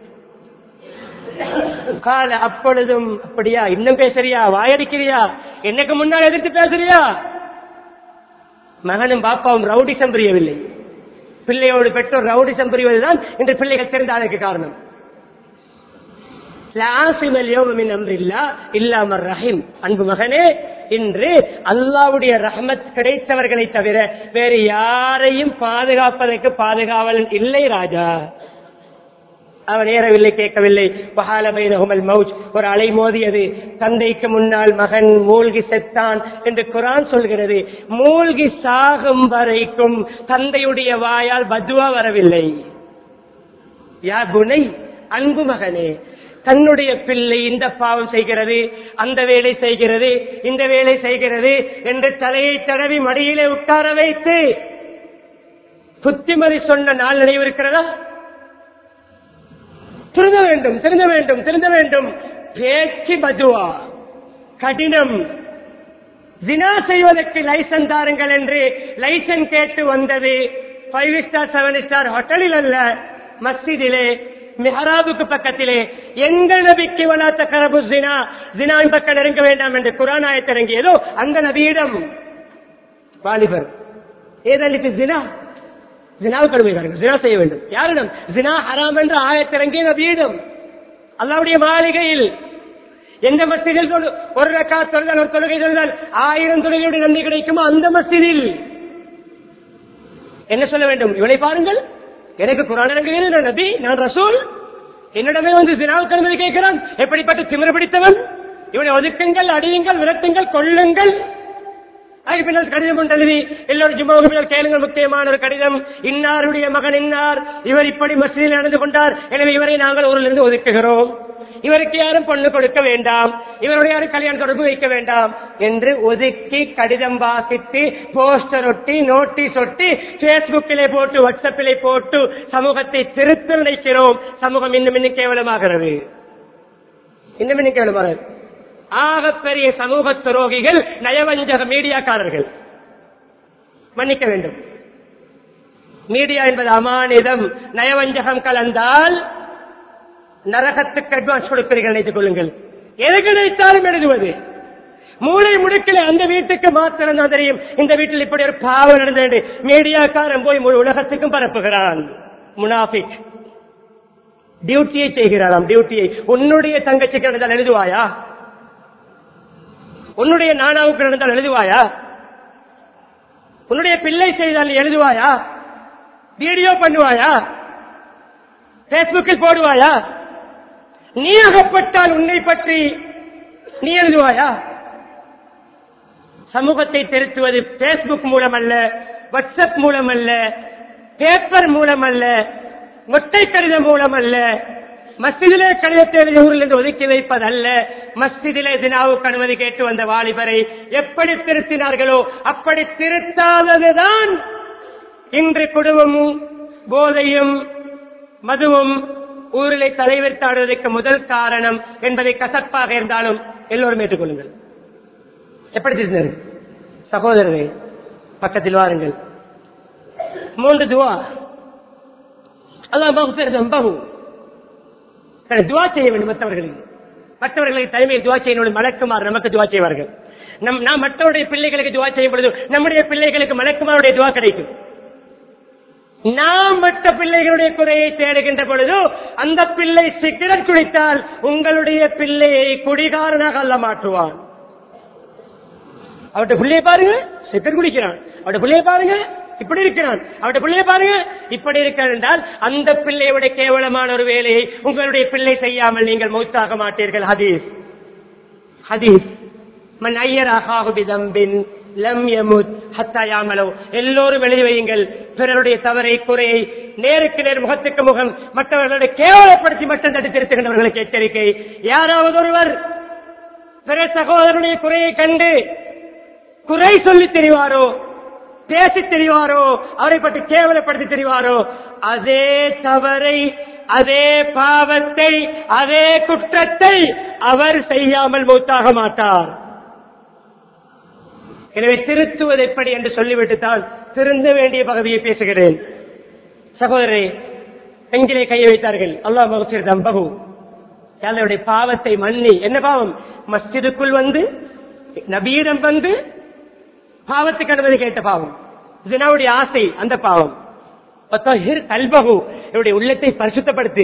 கால அப்பொழுதும் அப்படியா இன்னும் பேசுறியா வாயடிக்கிறியா என்னக்கு முன்னால் எதிர்த்து பேசுறியா மகனும் பாப்பாவும் ரவுடிசம் புரியவில்லை பிள்ளையோடு பெற்றோர் ரவுடிசம் புரிவதுதான் இன்று பிள்ளைகள் தெரிந்த அதற்கு காரணம் இல்லாம ரஹிம் அன்பு மகனே இன்று அல்லாவுடைய ரஹமத் கிடைத்தவர்களை தவிர வேறு யாரையும் பாதுகாப்பதற்கு பாதுகாவல் இல்லை ராஜா அவன் ஏறவில்லை கேட்கவில்லை பஹாலபைனகுமல் மவுஜ் ஒரு அலை மோதியது தந்தைக்கு முன்னால் மகன் மூழ்கி செத்தான் என்று குரான் சொல்கிறது மூழ்கி சாகும் வரைக்கும் தந்தையுடைய வாயால் பத்வா வரவில்லை யா குணை அன்பு மகனே தன்னுடைய பிள்ளை இந்த பாவம் செய்கிறது அந்த வேலை செய்கிறது இந்த வேலை செய்கிறது என்று தலையை தடவி மடியிலே உட்கார வைத்து புத்திமறி சொன்ன நாள் நினைவிருக்கிறதா திருந்த வேண்டும் திருந்த வேண்டும் திருந்த வேண்டும் பேச்சு பதுவா கடினம் ஜினா செய்வதற்கு லைசன் தாருங்கள் என்று லைசன் கேட்டு வந்தது ஃபைவ் ஸ்டார் செவன் ஸ்டார் ஹோட்டலில் அல்ல மஸ்ஜிதிலே மெஹராபுக்கு பக்கத்திலே எங்கள் நபிக்கு வளாத்த கரபு ஜினா ஜினாவின் பக்கம் நெருங்க வேண்டாம் என்று குரானாயத் இறங்கியதோ அந்த நபியிடம் வாலிபர் ஏதளித்து ஜினா ஜினாவு கடுமைக்காரர்கள் ஜினா செய்ய வேண்டும் யாரிடம் ஜினா ஹராம் என்று ஆயத்திறங்கிய நபியிடம் அல்லாவுடைய மாளிகையில் எந்த மசிதில் ஒரு ரக்கா தொழுதால் ஒரு தொழுகை தொழுதால் ஆயிரம் தொழுகையுடைய நன்மை கிடைக்குமோ அந்த மசிதில் என்ன சொல்ல வேண்டும் இவனை பாருங்கள் எனக்கு குரான் இறங்குகிறது நபி நான் ரசூல் என்னிடமே வந்து ஜினாவுக்கு அனுமதி கேட்கிறான் எப்படிப்பட்ட திமிர பிடித்தவன் இவனை ஒதுக்குங்கள் அடியுங்கள் விரட்டுங்கள் கொள்ளுங்கள் அதுக்கு பின்னால் கடிதம் ஒன்று எழுதி எல்லோரும் ஜும்மாவுக்கு கேளுங்கள் முக்கியமான ஒரு கடிதம் இன்னாருடைய மகன் இன்னார் இவர் இப்படி மசீதில் நடந்து கொண்டார் எனவே இவரை நாங்கள் ஊரிலிருந்து ஒதுக்குகிறோம் இவருக்கு யாரும் பொண்ணு கொடுக்க வேண்டாம் இவருடைய யாரும் கல்யாண தொடர்பு வைக்க வேண்டாம் என்று ஒதுக்கி கடிதம் வாசித்து போஸ்டர் ஒட்டி நோட்டீஸ் ஒட்டி பேஸ்புக்கிலே போட்டு வாட்ஸ்அப்பிலே போட்டு சமூகத்தை திருத்த நினைக்கிறோம் சமூகம் இன்னும் இன்னும் கேவலமாகிறது இன்னும் இன்னும் கேவலமாகிறது ஆகப்பெரிய சமூக துரோகிகள் நயவஞ்சக மீடியாக்காரர்கள் மன்னிக்க வேண்டும் மீடியா என்பது அமானிதம் நயவஞ்சகம் கலந்தால் நரகத்துக்கு அட்வான்ஸ் கொடுப்பீர்கள் நினைத்துக் கொள்ளுங்கள் எதுக்கு நினைத்தாலும் எழுதுவது மூளை முடுக்கில் அந்த வீட்டுக்கு மாத்திரம் தான் தெரியும் இந்த வீட்டில் இப்படி ஒரு பாவம் நடந்தது மீடியாக்காரன் போய் முழு உலகத்துக்கும் பரப்புகிறான் முனாஃபிக் டியூட்டியை செய்கிறாராம் டியூட்டியை உன்னுடைய தங்கச்சிக்கு நடந்தால் எழுதுவாயா உன்னுடைய நானாவுக்கு நடந்தால் எழுதுவாயா உன்னுடைய பிள்ளை செய்தால் எழுதுவாயா வீடியோ பண்ணுவாயா பேஸ்புக்கில் போடுவாயா நீ அகப்பட்டால் உன்னை பற்றி நீ எழுதுவாயா சமூகத்தை திருத்துவது பேஸ்புக் மூலம் அல்ல வாட்ஸ்அப் மூலம் அல்ல பேப்பர் மூலம் அல்ல மொட்டை கடிதம் மூலம் அல்ல மஸ்ஜிதிலே கடிதத்தை எழுதி ஊரில் இருந்து ஒதுக்கி வைப்பதல்ல மஸ்ஜிதிலே தினாவுக்கு அனுமதி கேட்டு வந்த வாலிபரை எப்படி திருத்தினார்களோ அப்படி திருத்தாததுதான் இன்று குடும்பமும் போதையும் மதுவும் ஊரிலே தலைவிர்த்தாடுவதற்கு முதல் காரணம் என்பதை கசப்பாக இருந்தாலும் எல்லோரும் ஏற்றுக்கொள்ளுங்கள் எப்படி திருத்தினர் சகோதரரே பக்கத்தில் வாருங்கள் மூன்று துவா அல்லாஹ் பகுத்தரிதம் பகு துவா செய்ய வேண்டும் மற்றவர்களுக்கு மற்றவர்களை தலைமையில் துவா செய்யணும் மலக்குமார் நமக்கு துவா செய்வார்கள் நம் நாம் மற்றவருடைய பிள்ளைகளுக்கு துவா செய்யும் பொழுது நம்முடைய பிள்ளைகளுக்கு மலக்குமாருடைய துவா கிடைக்கும் நாம் மற்ற பிள்ளைகளுடைய குறையை தேடுகின்ற பொழுது அந்த பிள்ளை சிகரெட் குடித்தால் உங்களுடைய பிள்ளையை குடிகாரனாக அல்ல மாற்றுவான் அவருடைய பிள்ளையை பாருங்க சிகரெட் குடிக்கிறான் அவருடைய பிள்ளையை பாருங்க இப்படி இருக்கிறான் அவருடைய பிள்ளையை பாருங்க இப்படி இருக்கிறான் என்றால் அந்த பிள்ளையோட கேவலமான ஒரு வேலையை உங்களுடைய பிள்ளை செய்யாமல் நீங்கள் மௌத்தாக மாட்டீர்கள் ஹதீஸ் ஹதீஸ் மன் ஐயராகாகு பிதம்பின் லம் யமுத் ஹத்தா யாமலோ எல்லோரும் எழுதி வையுங்கள் பிறருடைய தவறை குறையை நேருக்கு நேர் முகத்துக்கு முகம் மற்றவர்களை கேவலப்படுத்தி மட்டும் தட்டி திருத்துகின்றவர்களுக்கு எச்சரிக்கை யாராவது ஒருவர் பிற சகோதரனுடைய குறையை கண்டு குறை சொல்லி தெரிவாரோ பேசி தெரிவாரோ அவரை பற்றி கேவலப்படுத்தி தெரிவாரோ அதே தவறை அதே பாவத்தை அதே குற்றத்தை அவர் செய்யாமல் மூத்தாக மாட்டார் எனவே திருத்துவது எப்படி என்று சொல்லிவிட்டு தான் திருந்த வேண்டிய பகுதியை பேசுகிறேன் சகோதரரை பெண்களை கையை வைத்தார்கள் அல்லாஹ் மகசீர் தம்பகு யாருடைய பாவத்தை மன்னி என்ன பாவம் மஸ்ஜிதுக்குள் வந்து நபீரம் வந்து பாவத்துக்கு அனுமதி கேட்ட பாவம் இதனுடைய ஆசை அந்த பாவம் கல்பகு என்னுடைய உள்ளத்தை பரிசுத்தப்படுத்து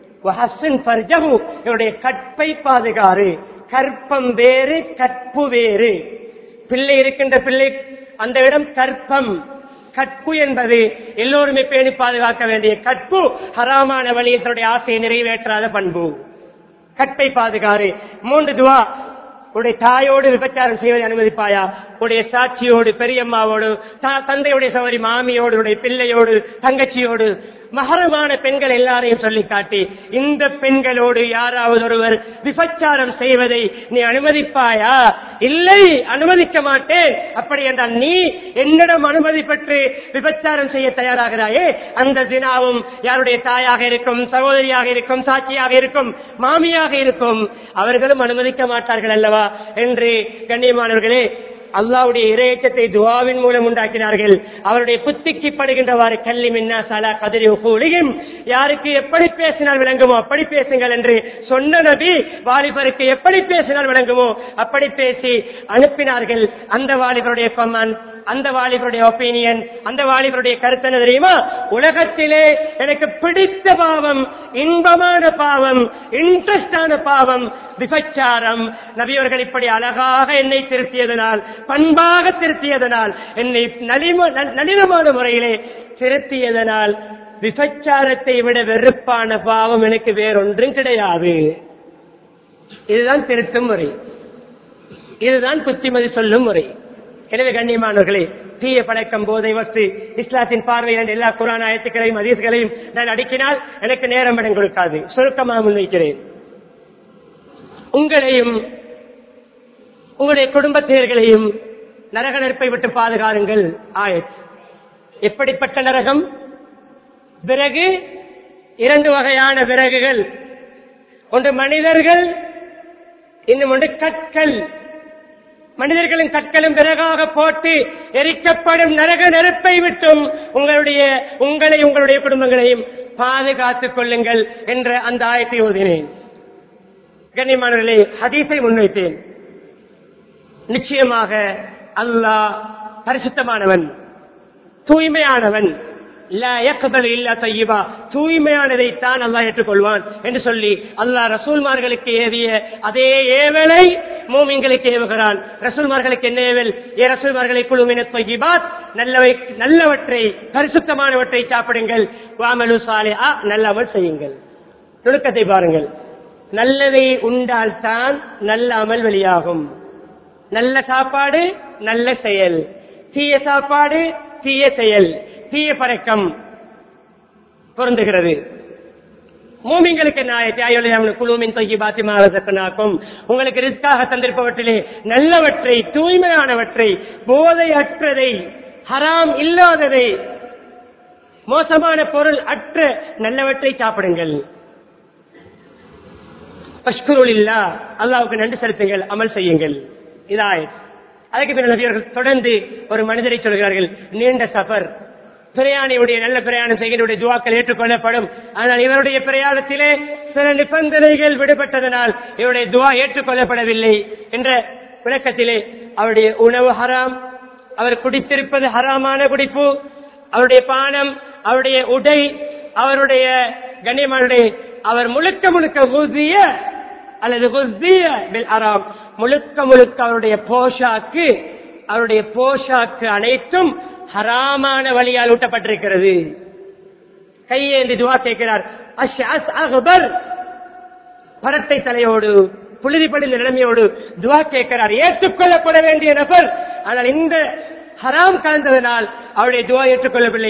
என்னுடைய கற்பை பாதுகாறு கற்பம் வேறு கற்பு வேறு பிள்ளை இருக்கின்ற பிள்ளை அந்த இடம் கற்பம் கற்பு என்பது எல்லோருமே பேணி பாதுகாக்க வேண்டிய கற்பு ஹராமான வழியில் தன்னுடைய ஆசையை நிறைவேற்றாத பண்பு கற்பை பாதுகாறு மூன்று துவா உடைய தாயோடு விபச்சாரம் செய்வதை அனுமதிப்பாயா உடைய சாட்சியோடு பெரியம்மாவோடு தந்தையுடைய சவரி மாமியோடு உடைய பிள்ளையோடு தங்கச்சியோடு மகரமான பெண்கள் எல்லாரையும் சொல்லி காட்டி இந்த பெண்களோடு யாராவது ஒருவர் விபச்சாரம் செய்வதை நீ அனுமதிப்பாயா இல்லை அனுமதிக்க மாட்டேன் அப்படி என்றால் நீ என்னிடம் அனுமதி பெற்று விபச்சாரம் செய்ய தயாராகிறாயே அந்த தினாவும் யாருடைய தாயாக இருக்கும் சகோதரியாக இருக்கும் சாட்சியாக இருக்கும் மாமியாக இருக்கும் அவர்களும் அனுமதிக்க மாட்டார்கள் அல்லவா என்று கண்ணியமானவர்களே அல்லாவுடைய இரையச்சத்தை துவாவின் மூலம் உண்டாக்கினார்கள் அவருடைய புத்திக்கு படுகின்றவாறு கல்வி மின்னா சலா கதிரி ஒளியும் யாருக்கு எப்படி பேசினால் விளங்குமோ அப்படி பேசுங்கள் என்று சொன்ன நபி வாலிபருக்கு எப்படி பேசினால் விளங்குமோ அப்படி பேசி அனுப்பினார்கள் அந்த வாலிபருடைய கொமன் அந்த வாலிபருடைய ஒப்பீனியன் அந்த வாலிபருடைய கருத்து என்ன தெரியுமா உலகத்திலே எனக்கு பிடித்த பாவம் இன்பமான பாவம் இன்ட்ரெஸ்டான பாவம் விபச்சாரம் நபியவர்கள் இப்படி அழகாக என்னை திருத்தியதனால் பண்பாக திருத்தியதனால் என்னை நலிம நளினமான முறையிலே திருத்தியதனால் விபச்சாரத்தை விட வெறுப்பான பாவம் எனக்கு வேறொன்றும் கிடையாது இதுதான் திருத்தும் முறை இதுதான் புத்திமதி சொல்லும் முறை எனவே கண்ணியமானவர்களே தீய பழக்கம் போதை வஸ்து இஸ்லாத்தின் பார்வையில் எல்லா குரான் ஆயத்துக்களையும் அதீஸ்களையும் நான் அடிக்கினால் எனக்கு நேரம் இடம் கொடுக்காது சுருக்கமாக முன்வைக்கிறேன் உங்களையும் உங்களுடைய குடும்பத்தினர்களையும் நரக நெருப்பை விட்டு பாதுகாருங்கள் ஆயத் எப்படிப்பட்ட நரகம் விறகு இரண்டு வகையான விறகுகள் ஒன்று மனிதர்கள் இன்னும் ஒன்று கற்கள் மனிதர்களின் கற்களும் விறகாக போட்டு எரிக்கப்படும் நரக நெருப்பை விட்டும் உங்களுடைய உங்களை உங்களுடைய குடும்பங்களையும் பாதுகாத்துக் கொள்ளுங்கள் என்ற அந்த ஆயத்தை ஓதினேன் கண்ணியமானவர்களே ஹதீஸை முன்வைத்தேன் நிச்சயமாக அல்லாஹ் பரிசுத்தமானவன் தூய்மையானவன் தூய்மையானதை தான் அல்லாஹ் ஏற்றுக்கொள்வான் என்று சொல்லி அல்லாஹ் ரசூல்மார்களுக்கு ஏவிய அதே ஏவலை மூமிங்களுக்கு ஏவுகிறான் ரசூல்மார்களுக்கு என்ன ஏவல் ஏ ரசூல்மார்களை குழுமின தொய்யிபாத் நல்லவை நல்லவற்றை பரிசுத்தமானவற்றை சாப்பிடுங்கள் வாமலு சாலே ஆ நல்லவள் செய்யுங்கள் நுணுக்கத்தை பாருங்கள் நல்லதை உண்டால் தான் நல்ல அமல் வெளியாகும் நல்ல சாப்பாடு நல்ல செயல் தீய சாப்பாடு தீய செயல் தீய பழக்கம் பொருந்துகிறது மூமிங்களுக்கு குழுமின் தொகி பாத்திமாக்கும் உங்களுக்கு ரிஸ்காக தந்திருப்பவற்றிலே நல்லவற்றை தூய்மையானவற்றை போதையற்றதை ஹராம் இல்லாததை மோசமான பொருள் அற்ற நல்லவற்றை சாப்பிடுங்கள் பஷ்குருளில்லா அல்லாவுக்கு நன்றி செலுத்துங்கள் அமல் செய்யுங்கள் இதாய் அதுக்கு பின்னர் நபியர்கள் தொடர்ந்து ஒரு மனிதரை சொல்கிறார்கள் நீண்ட சஃபர் பிரயாணியுடைய நல்ல பிரயாணம் செய்கிற துவாக்கள் ஏற்றுக்கொள்ளப்படும் ஆனால் இவருடைய பிரயாணத்திலே சில நிபந்தனைகள் விடுபட்டதனால் இவருடைய துவா ஏற்றுக்கொள்ளப்படவில்லை என்ற விளக்கத்திலே அவருடைய உணவு ஹராம் அவர் குடித்திருப்பது ஹராமான குடிப்பு அவருடைய பானம் அவருடைய உடை அவருடைய கண்ணியமானுடைய அவர் முழுக்க முழுக்க ஊதிய அல்லது குஸ்திய பில் ஹராம் முழுக்க முழுக்க அவருடைய போஷாக்கு அவருடைய போஷாக்கு அனைத்தும் ஹராமான வழியால் ஊட்டப்பட்டிருக்கிறது கையேந்தி துவா கேட்கிறார் அஷ் அஸ் அக்பர் பரட்டை தலையோடு புழுதி படிந்த நிலைமையோடு துவா கேட்கிறார் ஏற்றுக்கொள்ளப்பட வேண்டிய நபர் ஆனால் இந்த ஹராம் கலந்ததனால் அவருடைய துவா ஏற்றுக்கொள்ளவில்லை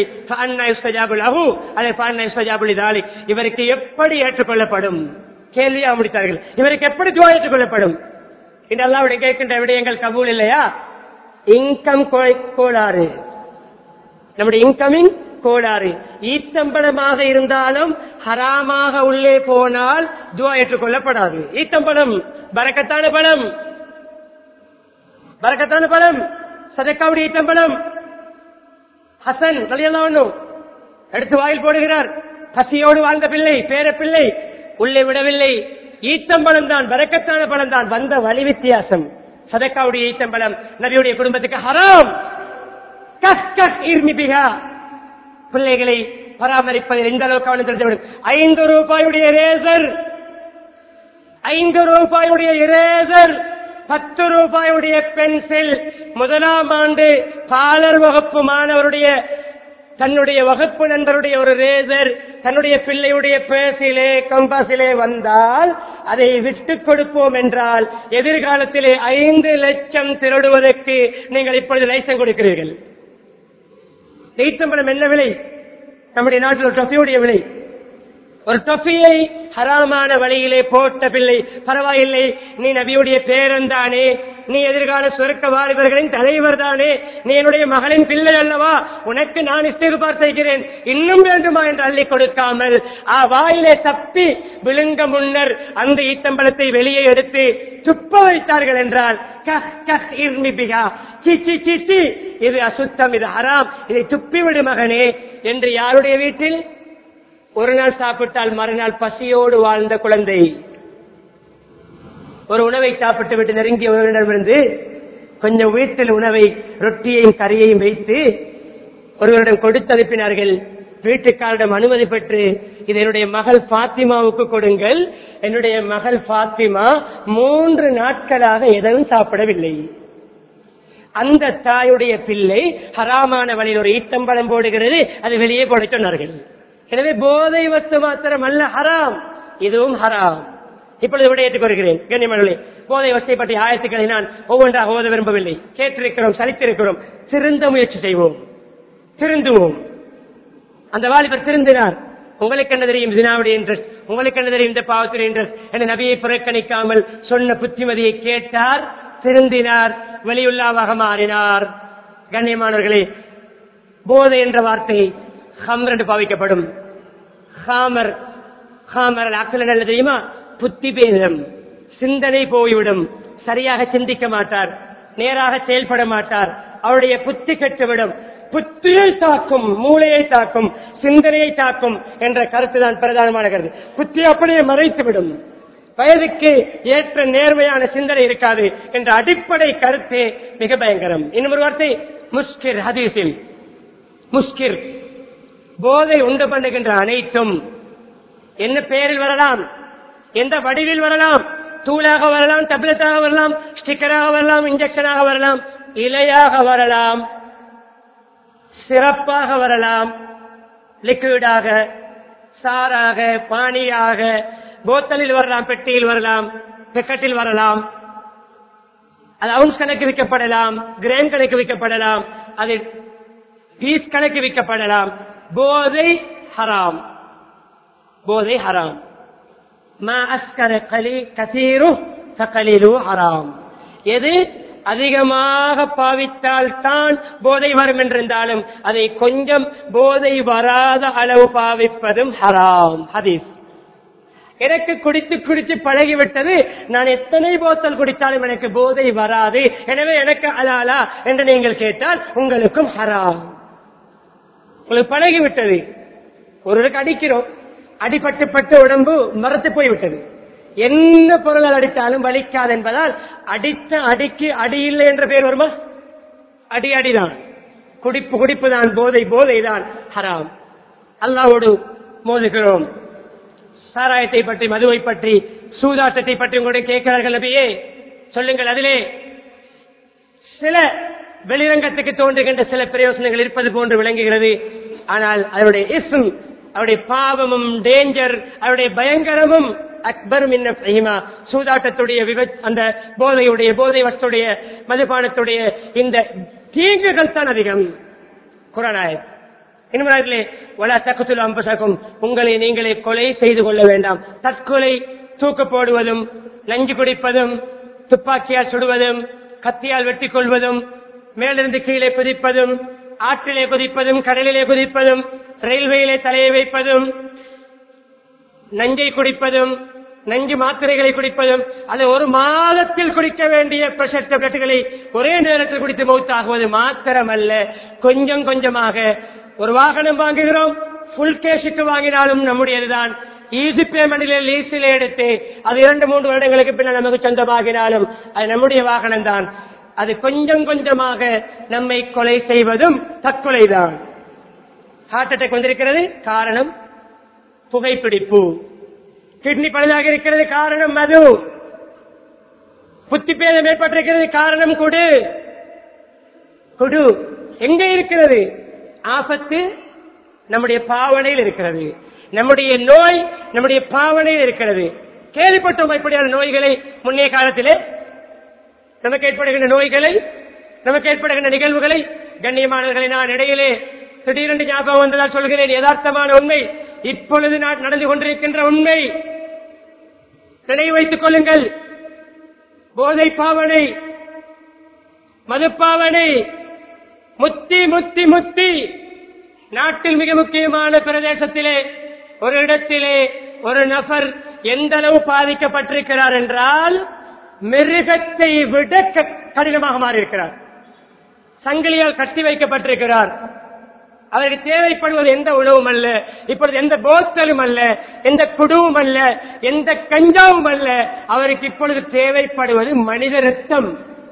இவருக்கு எப்படி ஏற்றுக்கொள்ளப்படும் கேள்வியா முடித்தார்கள் இவருக்கு எப்படி துவா ஏற்றுக்கொள்ளப்படும் இந்த அல்லாவுடைய கேட்கின்ற விடயங்கள் கபூல் இல்லையா இன்கம் கோளாறு நம்முடைய இன்கமிங் கோளாறு ஈத்தம்பளமாக இருந்தாலும் ஹராமாக உள்ளே போனால் துவா ஏற்றுக்கொள்ளப்படாது ஈத்தம்பளம் பறக்கத்தான பழம் பறக்கத்தான பழம் சதக்காவுடைய ஈத்தம்பளம் ஹசன் கல்யாணம் எடுத்து வாயில் போடுகிறார் பசியோடு வாழ்ந்த பிள்ளை பேர பிள்ளை உள்ளே விடவில்லை ஈத்தம்பழம் தான் பறக்கத்தான பழம் தான் வந்த வழி வித்தியாசம் சதக்காவுடைய ஈத்தம்பழம் நபியுடைய குடும்பத்துக்கு ஹராம் கஸ் கஸ் இர்மிபிகா பிள்ளைகளை பராமரிப்பதில் எந்த அளவுக்கு கவனம் செலுத்த வேண்டும் ஐந்து ரூபாயுடைய ரேசர் ஐந்து ரூபாயுடைய இரேசர் பத்து ரூபாயுடைய பென்சில் முதலாம் ஆண்டு பாலர் வகுப்பு மாணவருடைய தன்னுடைய வகுப்பு நண்பருடைய ஒரு ரேசர் தன்னுடைய பிள்ளையுடைய பேசிலே கம்பாசிலே வந்தால் அதை விட்டுக் கொடுப்போம் என்றால் எதிர்காலத்திலே ஐந்து லட்சம் திருடுவதற்கு நீங்கள் இப்பொழுது லைசன் கொடுக்கிறீர்கள் நெய்த்தம்பளம் என்ன விலை நம்முடைய நாட்டில் ஒரு டொஃபியுடைய விலை ஒரு டொஃபியை ஹராமான வழியிலே போட்ட பிள்ளை பரவாயில்லை நீ நபியுடைய பேரன்தானே நீ எதிர்கால சுருக்க வாலிபர்களின் தலைவர் தானே நீ என்னுடைய மகளின் பிள்ளை அல்லவா உனக்கு நான் இஸ்திருபார் செய்கிறேன் இன்னும் வேண்டுமா என்று அள்ளி கொடுக்காமல் ஆ வாயிலே தப்பி விழுங்க முன்னர் அந்த ஈத்தம்பளத்தை வெளியே எடுத்து துப்ப வைத்தார்கள் என்றால் கஹ் கஹ் இர்மிபிகா சிச்சி சிச்சி இது அசுத்தம் இது ஹராம் இதை துப்பிவிடு மகனே என்று யாருடைய வீட்டில் ஒரு நாள் சாப்பிட்டால் மறுநாள் பசியோடு வாழ்ந்த குழந்தை ஒரு உணவை சாப்பிட்டு விட்டு நெருங்கிய ஒருவரிடமிருந்து கொஞ்சம் வீட்டில் உணவை ரொட்டியையும் கறியையும் வைத்து ஒருவரிடம் கொடுத்து அனுப்பினார்கள் வீட்டுக்காரிடம் அனுமதி பெற்று இது என்னுடைய மகள் பாத்திமாவுக்கு கொடுங்கள் என்னுடைய மகள் பாத்திமா மூன்று நாட்களாக எதுவும் சாப்பிடவில்லை அந்த தாயுடைய பிள்ளை ஹராமான வழியில் ஒரு ஈத்தம்பழம் போடுகிறது அது வெளியே போட சொன்னார்கள் எனவே போதை வஸ்து மாத்திரம் அல்ல ஹராம் இதுவும் ஹராம் இப்பொழுது விடையேற்றுக் வருகிறேன் கண்ணியமர்களே போதை வசதியை பற்றிய ஆயத்துக்களை நான் ஒவ்வொன்றாக ஓத விரும்பவில்லை கேட்டிருக்கிறோம் சலித்திருக்கிறோம் திருந்த முயற்சி செய்வோம் திருந்துவோம் அந்த வாலிபர் திருந்தினார் உங்களுக்கு என்ன தெரியும் ஜினாவுடைய இன்ட்ரெஸ்ட் உங்களுக்கு என்ன தெரியும் இந்த பாவத்துடைய இன்ட்ரெஸ்ட் என நபியை புறக்கணிக்காமல் சொன்ன புத்திமதியை கேட்டார் திருந்தினார் வெளியுள்ளாவாக மாறினார் கண்ணியமானவர்களே போதை என்ற வார்த்தை ஹம்ர் என்று பாவிக்கப்படும் ஹாமர் ஹாமர் அக்கல் என்ன தெரியுமா புத்தி பேதம் சிந்தனை போய்விடும் சரியாக சிந்திக்க மாட்டார் நேராக செயல்பட மாட்டார் அவருடைய புத்தி கெட்டுவிடும் புத்தியை தாக்கும் மூளையை தாக்கும் சிந்தனையை தாக்கும் என்ற கருத்து தான் பிரதானமான கருத்து புத்தி அப்படியே மறைத்துவிடும் வயதுக்கு ஏற்ற நேர்மையான சிந்தனை இருக்காது என்ற அடிப்படை கருத்து மிக பயங்கரம் இன்னும் ஒரு வார்த்தை முஸ்கிர் ஹதீஸில் முஸ்கிர் போதை உண்டு பண்ணுகின்ற அனைத்தும் என்ன பெயரில் வரலாம் எந்த வடிவில் வரலாம் தூளாக வரலாம் டப்லெட்டாக வரலாம் ஸ்டிக்கராக வரலாம் இன்ஜெக்ஷனாக வரலாம் இலையாக வரலாம் சிறப்பாக வரலாம் லிக்விடாக சாராக பானியாக போத்தலில் வரலாம் பெட்டியில் வரலாம் பெக்கெட்டில் வரலாம் அது அவுன்ஸ் கணக்கு விற்கப்படலாம் கிராம் கணக்கு விற்கப்படலாம் அது பீஸ் கணக்கு விற்கப்படலாம் போதை ஹராம் போதை ஹராம் மா அஸ்கர கலி கசீரு கலீலு ஹராம் எது அதிகமாக பாவித்தால் தான் போதை வரும் என்றிருந்தாலும் அதை கொஞ்சம் போதை வராத அளவு பாவிப்பதும் ஹராம் ஹதீஸ் எனக்கு குடித்து குடித்து பழகிவிட்டது நான் எத்தனை போத்தல் குடித்தாலும் எனக்கு போதை வராது எனவே எனக்கு அலாலா என்று நீங்கள் கேட்டால் உங்களுக்கும் ஹராம் உங்களுக்கு பழகிவிட்டது ஒருவருக்கு அடிக்கிறோம் அடிபட்டு பட்டு உடம்பு மரத்து போய்விட்டது என்ன பொருளால் அடித்தாலும் வலிக்காது என்பதால் அடித்த அடிக்கு அடி இல்லை என்ற பெயர் வருமா அடி அடிதான் குடிப்பு குடிப்பு தான் போதை போதை தான் ஹராம் அல்லாவோடு மோதுகிறோம் சாராயத்தை பற்றி மதுவை பற்றி சூதாட்டத்தை பற்றி உங்களுடைய கேட்கிறார்கள் நபியே சொல்லுங்கள் அதிலே சில வெளிரங்கத்துக்கு தோன்றுகின்ற சில பிரயோசனங்கள் இருப்பது போன்று விளங்குகிறது ஆனால் அதனுடைய இஸ்ம் அவருடைய பாவமும் டேஞ்சர் அவருடைய பயங்கரமும் அக்பர் மின்ன சூதாட்டத்துடைய விபத் அந்த போதையுடைய போதை வஸ்துடைய மதுபானத்துடைய இந்த தீங்குகள் தான் அதிகம் குரானாயத் இன்னும் வள தக்கத்துல அம்பசகம் உங்களை நீங்களே கொலை செய்து கொள்ள வேண்டாம் தற்கொலை தூக்கு போடுவதும் நஞ்சு குடிப்பதும் துப்பாக்கியால் சுடுவதும் கத்தியால் வெட்டிக் கொள்வதும் மேலிருந்து கீழே குதிப்பதும் ஆற்றிலே குதிப்பதும் கடலிலே குதிப்பதும் ரயில்வேயிலே தலையை வைப்பதும் நஞ்சை குடிப்பதும் நஞ்சு மாத்திரைகளை குடிப்பதும் அது ஒரு மாதத்தில் குடிக்க வேண்டிய பிரஷர் டேப்லெட்டுகளை ஒரே நேரத்தில் குடித்து மௌத்தாகுவது மாத்திரமல்ல கொஞ்சம் கொஞ்சமாக ஒரு வாகனம் வாங்குகிறோம் புல் கேஷுக்கு வாங்கினாலும் நம்முடையதுதான் ஈஸி பேமெண்டிலே லீஸில் எடுத்து அது இரண்டு மூன்று வருடங்களுக்கு பின்னால் நமக்கு சொந்தமாகினாலும் அது நம்முடைய வாகனம் தான் அது கொஞ்சம் கொஞ்சமாக நம்மை கொலை செய்வதும் தற்கொலைதான் ஹார்ட் அட்டாக் வந்திருக்கிறது காரணம் புகைப்பிடிப்பு கிட்னி பழுதாக இருக்கிறது காரணம் மது புத்தி பேதம் ஏற்பட்டிருக்கிறது காரணம் குடு குடு எங்க இருக்கிறது ஆபத்து நம்முடைய பாவனையில் இருக்கிறது நம்முடைய நோய் நம்முடைய பாவனையில் இருக்கிறது கேள்விப்பட்டோம் இப்படியான நோய்களை முன்னைய காலத்திலே நமக்கு ஏற்படுகின்ற நோய்களை நமக்கு ஏற்படுகின்ற நிகழ்வுகளை கண்ணியமானவர்களை நான் இடையிலே திடீரென்று ஞாபகம் வந்ததால் சொல்கிறேன் யதார்த்தமான உண்மை இப்பொழுது நான் நடந்து கொண்டிருக்கின்ற உண்மை நினைவு வைத்துக் கொள்ளுங்கள் போதை பாவனை மதுப்பாவனை முத்தி முத்தி முத்தி நாட்டில் மிக முக்கியமான பிரதேசத்திலே ஒரு இடத்திலே ஒரு நபர் எந்த அளவு பாதிக்கப்பட்டிருக்கிறார் என்றால் மிருகத்தை விட க- கடினமாக மாறியிருக்கிறார் சங்கிலியால் கட்டி வைக்கப்பட்டிருக்கிறார் அவருக்கு தேவைப்படுவது எந்த உணவும் அல்ல இப்பொழுது எந்த போத்தலும் அல்ல எந்த குடுவும் அல்ல எந்த கஞ்சாவும் அல்ல அவருக்கு இப்பொழுது தேவைப்படுவது மனித ரத்தம்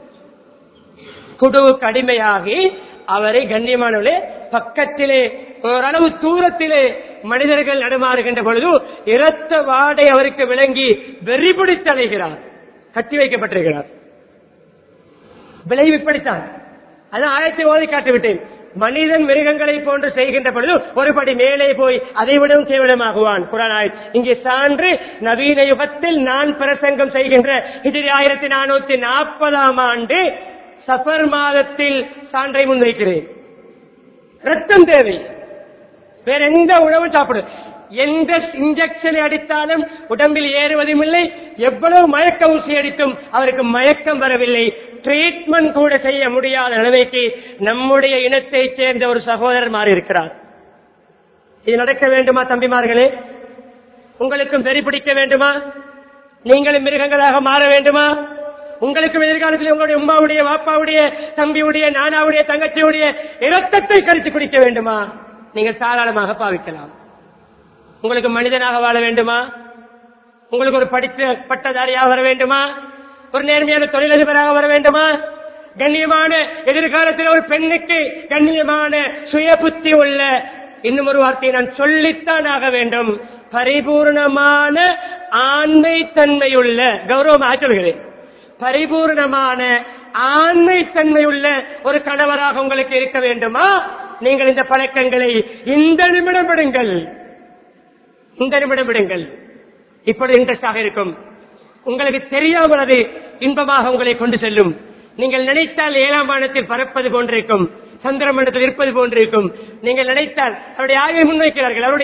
குடுவுக்கு அடிமையாகி அவரை கண்ணியமானவர்களே பக்கத்திலே ஓரளவு தூரத்திலே மனிதர்கள் நடுமாறுகின்ற பொழுது இரத்த வாடை அவருக்கு விளங்கி வெறி பிடித்து அலைகிறார் கட்டி வைக்கப்பட்டிருக்கிறார் விளைவு இப்படித்தான் அதான் ஆயத்தை ஓதி காட்டிவிட்டேன் மனிதன் மிருகங்களை போன்று செய்கின்ற பொழுது ஒருபடி மேலே போய் அதை விடவும் கேவலமாகுவான் குரான் ஆயத் இங்கே சான்று நவீன யுகத்தில் நான் பிரசங்கம் செய்கின்ற ஹிஜ்ரி ஆயிரத்தி நானூத்தி நாற்பதாம் ஆண்டு சஃபர் மாதத்தில் சான்றை முன்வைக்கிறேன் ரத்தம் தேவை வேற எந்த உணவும் சாப்பிடு எந்த இன்ஜெக்ஷனை அடித்தாலும் உடம்பில் ஏறுவதும் இல்லை எவ்வளவு மயக்க ஊசி அடித்தும் அவருக்கு மயக்கம் வரவில்லை ட்ரீட்மெண்ட் கூட செய்ய முடியாத நிலைமைக்கு நம்முடைய இனத்தைச் சேர்ந்த ஒரு சகோதரர் மாறி இருக்கிறார் இது நடக்க வேண்டுமா தம்பிமார்களே உங்களுக்கும் வெறி பிடிக்க வேண்டுமா நீங்களும் மிருகங்களாக மாற வேண்டுமா உங்களுக்கும் எதிர்காலத்தில் உங்களுடைய உமாவுடைய வாப்பாவுடைய தம்பியுடைய நானாவுடைய தங்கச்சியுடைய இரத்தத்தை கழித்து குடிக்க வேண்டுமா நீங்கள் தாராளமாக பாவிக்கலாம் உங்களுக்கு மனிதனாக வாழ வேண்டுமா உங்களுக்கு ஒரு படித்த பட்டதாரியாக வர வேண்டுமா ஒரு நேர்மையான தொழிலதிபராக வர வேண்டுமா கண்ணியமான எதிர்காலத்தில் ஒரு பெண்ணுக்கு கண்ணியமான சுய புத்தி உள்ள இன்னும் ஒரு வார்த்தையை நான் சொல்லித்தான் ஆக வேண்டும் பரிபூர்ணமான ஆண்மை தன்மையுள்ள கௌரவமாக சொல்கிறேன் பரிபூர்ணமான ஆண்மை தன்மையுள்ள ஒரு கணவராக உங்களுக்கு இருக்க வேண்டுமா நீங்கள் இந்த பழக்கங்களை இந்த நிமிடம் விடுங்கள் இந்த நிமிடம் விடுங்கள் இப்பொழுது இன்ட்ரெஸ்டாக இருக்கும் உங்களுக்கு தெரியாமல் அது இன்பமாக உங்களை கொண்டு செல்லும் நீங்கள் நினைத்தால் ஏழாம் வானத்தில் பறப்பது போன்றிருக்கும் சந்திர மண்டலத்தில் இருப்பது போன்றிருக்கும் நீங்கள் நினைத்தால் அவருடைய ஆய்வை முன்வைக்கிறார்கள் அவருடைய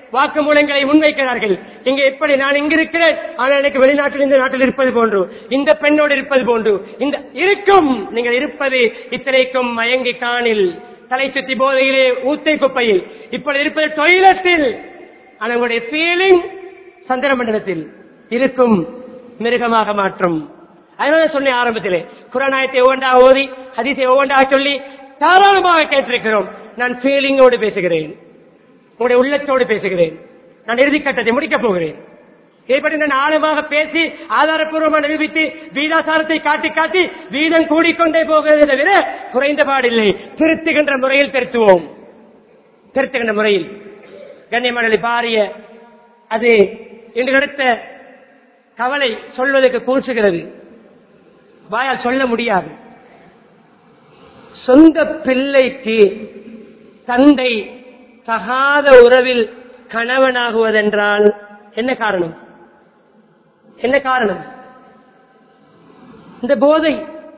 வாக்குமூலங்களை முன்வைக்கிறார்கள் இங்க எப்படி நான் இங்க இருக்கிறேன் ஆனால் எனக்கு வெளிநாட்டில் இந்த நாட்டில் இருப்பது போன்று இந்த பெண்ணோடு இருப்பது போன்று இந்த இருக்கும் நீங்கள் இருப்பது இத்தனைக்கும் மயங்கி காணில் தலை சுத்தி போதையிலே ஊத்தை குப்பையில் இப்படி இருப்பது டொய்லெட்டில் ஆனால் உங்களுடைய ஃபீலிங் சந்திர மண்டலத்தில் இருக்கும் மிருகமாக மாற்றும் அதனால சொன்னேன் ஆரம்பத்திலே குரானாயத்தை ஒவ்வொன்றாக ஓதி ஹதீஸை ஒவ்வொன்றாக சொல்லி தாராளமாக கேட்டிருக்கிறோம் நான் ஃபீலிங்கோடு பேசுகிறேன் உங்களுடைய உள்ளத்தோடு பேசுகிறேன் நான் இறுதிக்கட்டத்தை முடிக்கப் போகிறேன் இதை பற்றி நான் ஆழமாக பேசி ஆதாரப்பூர்வமாக நிரூபித்து வீதாசாரத்தை காட்டி காட்டி வீதம் கூடிக்கொண்டே போகிறதை தவிர குறைந்த பாடில்லை திருத்துகின்ற முறையில் திருத்துவோம் திருத்துகின்ற முறையில் கண்ணியமணி பாரிய அது இன்று எடுத்த கவலை சொல்வதற்கு கூசுகிறது வாயால் சொல்ல முடியாது சொந்த பிள்ளைக்கு தந்தை தகாத உறவில் கணவனாகுவதென்றால் என்ன காரணம் என்ன காரணம் இந்த போதை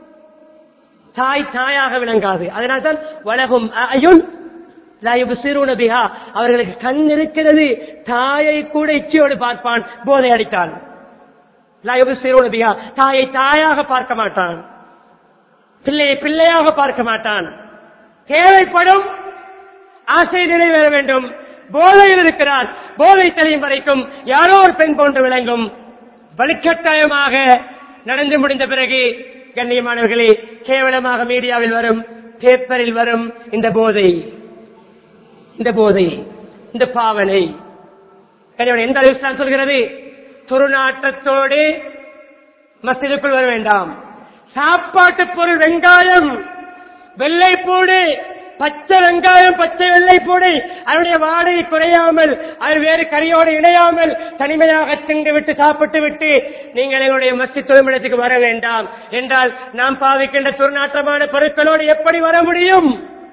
தாய் தாயாக விளங்காது அதனால்தான் வளகும் அயுன் சிறுநபிகா அவர்களுக்கு கண் இருக்கிறது தாயை கூட இச்சையோடு பார்ப்பான் போதை அடித்தான் சிறுநபிகா தாயை தாயாக பார்க்க மாட்டான் பிள்ளையை பிள்ளையாக பார்க்க மாட்டான் தேவைப்படும் ஆசை நிறைவேற வேண்டும் போதையில் இருக்கிறார் போதை தெரியும் வரைக்கும் யாரோ ஒரு பெண் போன்று விளங்கும் வலுக்கட்டாயமாக நடந்து முடிந்த பிறகு கண்ணியமானவர்களே கேவலமாக மீடியாவில் வரும் பேப்பரில் வரும் இந்த போதை இந்த போதை இந்த பாவனை கண்ணியமான எந்த அளவு இஸ்லாம் சொல்கிறது துருநாட்டத்தோடு மசிதுக்குள் வர வேண்டாம் சாப்பாட்டு பொருள் வெங்காயம் வெள்ளை பூடு பச்சை வெங்காயம் பச்சை வெள்ளை பூடு அதனுடைய வாடை குறையாமல் அது வேறு கறியோடு இணையாமல் தனிமையாக தின்று விட்டு சாப்பிட்டு விட்டு நீங்கள் எங்களுடைய மசி தொழில்மிடத்துக்கு வர வேண்டாம் என்றால் நாம் பாவிக்கின்ற துர்நாற்றமான பொருட்களோடு எப்படி வர முடியும்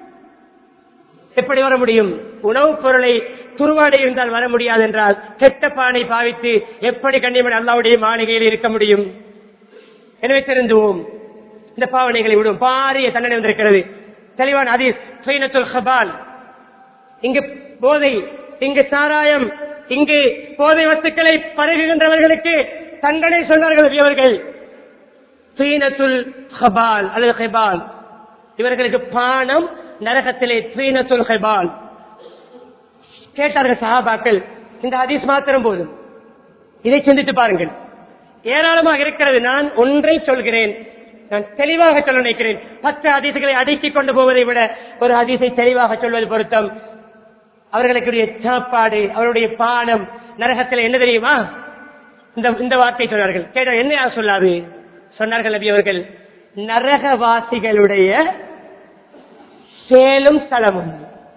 எப்படி வர முடியும் உணவுப் பொருளை துருவாடை இருந்தால் வர முடியாது என்றால் கெட்ட பானை பாவித்து எப்படி கண்ணியமன் அல்லாவுடைய மாளிகையில் இருக்க முடியும் எனவே தெரிந்துவோம் இந்த பாவனைகளை விடும் பாரிய தண்டனை வந்திருக்கிறது தெளிவான அதீஸ் சைனத்துல் ஹபால் இங்கு போதை இங்கு சாராயம் இங்கு போதை வஸ்துக்களை பருகுகின்றவர்களுக்கு தண்டனை சொன்னார்கள் இவர்கள் சீனத்துல் ஹபால் அல்லது ஹெபால் இவர்களுக்கு பானம் நரகத்திலே சீனத்துல் ஹெபால் கேட்டார்கள் சஹாபாக்கள் இந்த ஹதீஸ் மாத்திரம் போதும் இதை சிந்தித்து பாருங்கள் ஏராளமாக இருக்கிறது நான் ஒன்றை சொல்கிறேன் நான் தெளிவாக சொல்ல நினைக்கிறேன் பத்து அதிசைகளை அடுக்கிக் கொண்டு போவதை விட ஒரு அதிசை தெளிவாக சொல்வது பொருத்தம் அவர்களுக்குரிய சாப்பாடு அவருடைய பானம் நரகத்தில் என்ன தெரியுமா இந்த இந்த வார்த்தை சொன்னார்கள் கேட்டால் என்ன யார் சொல்லாது சொன்னார்கள் நபி அவர்கள் நரகவாசிகளுடைய சேலும் ஸ்தலமும்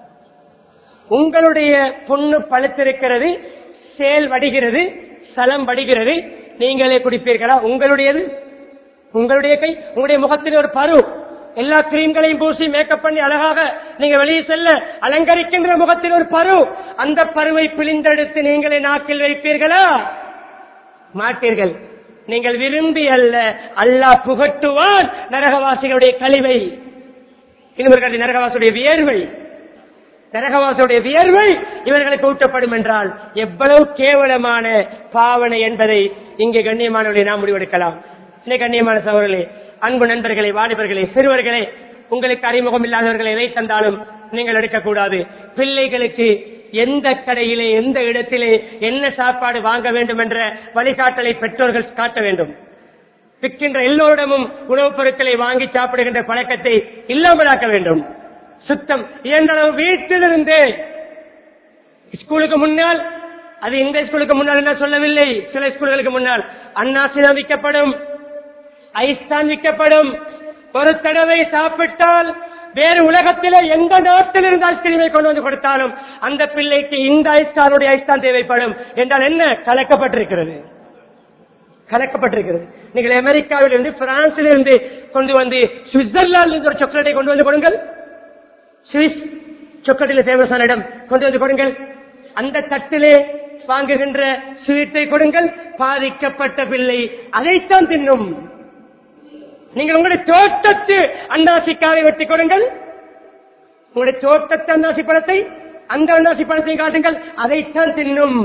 உங்களுடைய பொண்ணு பழுத்திருக்கிறது சேல் வடிகிறது சலம் வடிகிறது நீங்களே குடிப்பீர்களா உங்களுடையது உங்களுடைய கை உங்களுடைய முகத்தில் ஒரு பரு எல்லா கிரீம்களையும் பூசி மேக்கப் பண்ணி அழகாக நீங்க வெளியே செல்ல அலங்கரிக்கின்ற முகத்தில் ஒரு பரு அந்த பருவை பிழிந்தெடுத்து நீங்களே நாக்கில் வைப்பீர்களா மாட்டீர்கள் நீங்கள் விரும்பி அல்ல அல்லாஹ் புகட்டுவான் நரகவாசிகளுடைய கழிவை இன்னொரு நரகவாசியுடைய வியர்வை நரகவாசுடைய வியர்வை இவர்களுக்கு ஊட்டப்படும் என்றால் எவ்வளவு கேவலமான பாவனை என்பதை இங்கே கண்ணியமானவர்களை நாம் முடிவெடுக்கலாம் இன்னைக்கு கண்ணியமான சகோதரர்களே அன்பு நண்பர்களே வாலிபர்களே சிறுவர்களே உங்களுக்கு அறிமுகம் இல்லாதவர்களை எதை தந்தாலும் நீங்கள் எடுக்கக்கூடாது பிள்ளைகளுக்கு எந்த கடையிலே எந்த இடத்திலே என்ன சாப்பாடு வாங்க வேண்டும் என்ற வழிகாட்டலை பெற்றோர்கள் காட்ட வேண்டும் விற்கின்ற எல்லோரிடமும் உணவுப் பொருட்களை வாங்கி சாப்பிடுகின்ற பழக்கத்தை இல்லாமலாக்க வேண்டும் சுத்தம் இயன்றளவு வீட்டிலிருந்து ஸ்கூலுக்கு முன்னால் அது இந்த ஸ்கூலுக்கு முன்னால் என்ன சொல்லவில்லை சில ஸ்கூல்களுக்கு முன்னால் அன்னாசிதான் விற்கப்படும் ஐஸ் தான் விற்கப்படும் ஒரு தடவை சாப்பிட்டால் வேறு உலகத்திலே எந்த நாட்டில் இருந்து ஐஸ்கிரீமை கொண்டு வந்து கொடுத்தாலும் அந்த பிள்ளைக்கு இந்த ஐஸ்காருடைய ஐஸ் தான் தேவைப்படும் என்றால் என்ன கலக்கப்பட்டிருக்கிறது கலக்கப்பட்டிருக்கிறது நீங்கள் அமெரிக்காவில் இருந்து பிரான்சில் இருந்து கொண்டு வந்து சுவிட்சர்லாந்து இருந்து ஒரு சாக்லேட்டை கொண்டு வந்து கொடுங்கள் சுவிஸ் சொக்கட்டில ஃபேமஸான இடம் கொண்டு வந்து கொடுங்கள் அந்த தட்டிலே வாங்குகின்ற ஸ்வீட்டை கொடுங்கள் பாதிக்கப்பட்ட பிள்ளை அதைத்தான் தின்னும் நீங்கள் உங்களுடைய தோட்டத்து அன்னாசிக்காவை வெட்டி கொடுங்கள் உங்களுடைய தோட்டத்து அன்னாசி பழத்தை அந்த அன்னாசி பழத்தை காட்டுங்கள் அதைத்தான் தின்னும்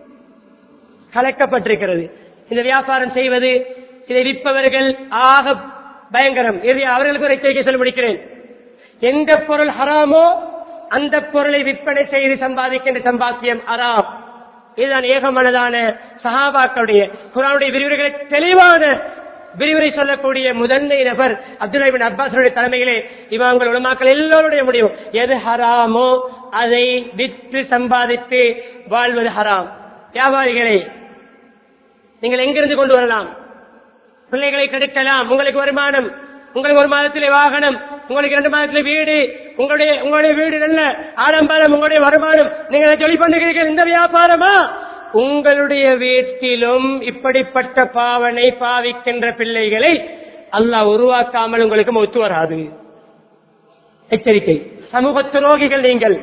கலக்கப்பட்டிருக்கிறது இந்த வியாபாரம் செய்வது இதை விற்பவர்கள் ஆக பயங்கரம் இறுதி அவர்களுக்கு ஒரு எச்சரிக்கை சொல்ல முடிக்கிறேன் எந்த பொருள் ஹராமோ அந்த பொருளை விற்பனை செய்து சம்பாதிக்கின்ற சம்பாத்தியம் ஹராம் இதுதான் ஏகமனதான சஹாபாக்களுடைய குரானுடைய விரிவுரைகளை தெளிவான விரிவுரை சொல்லக்கூடிய முதன்மை நபர் அப்துல்லாபின் அப்பாஸுடைய தலைமையிலே இவங்கள் உலமாக்கள் எல்லோருடைய முடிவு எது ஹராமோ அதை விற்று சம்பாதித்து வாழ்வது ஹராம் வியாபாரிகளே நீங்கள் எங்கிருந்து கொண்டு வரலாம் பிள்ளைகளை கெடுக்கலாம் உங்களுக்கு வருமானம் உங்களுக்கு ஒரு மாதத்திலே வாகனம் உங்களுக்கு இரண்டு மாதத்திலே வீடு உங்களுடைய உங்களுடைய வீடு நல்ல ஆடம்பரம் உங்களுடைய வருமானம் நீங்கள் சொல்லி பண்ணுகிறீர்கள் இந்த வியாபாரமா உங்களுடைய வீட்டிலும் இப்படிப்பட்ட பாவனை பாவிக்கின்ற பிள்ளைகளை அல்லாஹ் உருவாக்காமல் உங்களுக்கு ஒத்து வராது எச்சரிக்கை சமூக துரோகிகள் நீங்கள்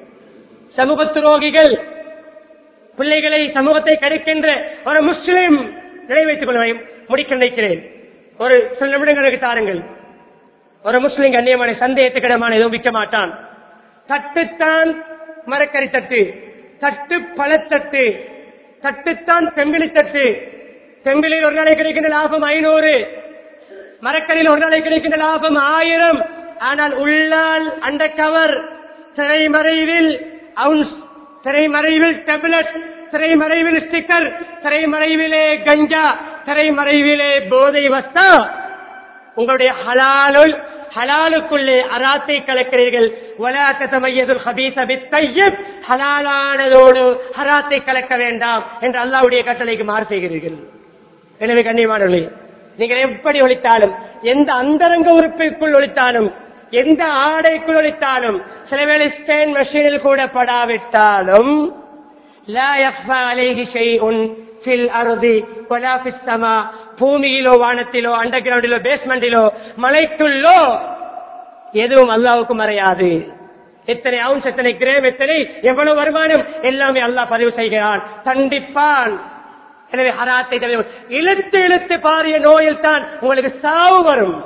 சமூக துரோகிகள் பிள்ளைகளை சமூகத்தை கெடுக்கின்ற ஒரு முஸ்லிம் நிறைவேற்றிக் கொள்ள முடிக்க நினைக்கிறேன் ஒரு சில நிமிடங்களுக்கு தாருங்கள் ஒரு முஸ்லிம் கண்ணியமான சந்தேகத்துக்கிடமான எதுவும் விற்க மாட்டான் தட்டுத்தான் மரக்கறி தட்டு தட்டு பழத்தட்டு தட்டுத்தான் செம்பிலி தட்டு செம்பிலில் ஒரு நாளை கிடைக்கின்ற லாபம் ஐநூறு மரக்கரில் ஒரு நாளை கிடைக்கின்ற லாபம் ஆயிரம் ஆனால் உள்ளால் அந்த கவர் திரைமறைவில் அவுன்ஸ் திரைமறைவில் டெப்லெட் திரைமறைவில் ஸ்டிக்கர் திரைமறைவிலே கஞ்சா திரைமறைவிலே போதை வஸ்தா உங்களுடைய ஹலாலுல் ஹலாலுக்குள்ளே அராத்தை கலக்கிறீர்கள் வலாத்தமையதுல் ஹபீச பித்தையப் ஹலாலானதோடு ஹராத்தை கலக்க வேண்டாம் என்று அல்லாவுடைய கட்டளைக்கு மாறு செய்கிறீர்கள் எனவே கண்ணியமானவர்களே நீங்கள் எப்படி ஒழித்தாலும் எந்த அந்தரங்க உறுப்பிற்குள் ஒழித்தாலும் எந்த ஆடைக்குள் ஒழித்தாலும் சில வேளை ஸ்டேன் மெஷினில் கூட படாவிட்டாலும் لا يخفى عليه شيء في الارض ولا في السماء பூமியிலோ வானத்திலோ அண்டர் கிரவுண்டிலோ பேஸ்மெண்டிலோ மலைக்குள்ளோ எதுவும் அல்லாவுக்கு மறையாது எத்தனை அவுன்ஸ் எத்தனை கிரேம் எத்தனை எவ்வளவு வருமானம் எல்லாமே அல்லாஹ் பதிவு செய்கிறான் தண்டிப்பான் எனவே ஹராத்தை தவிர இழுத்து இழுத்து பாரிய நோயில் தான் உங்களுக்கு சாவு வரும்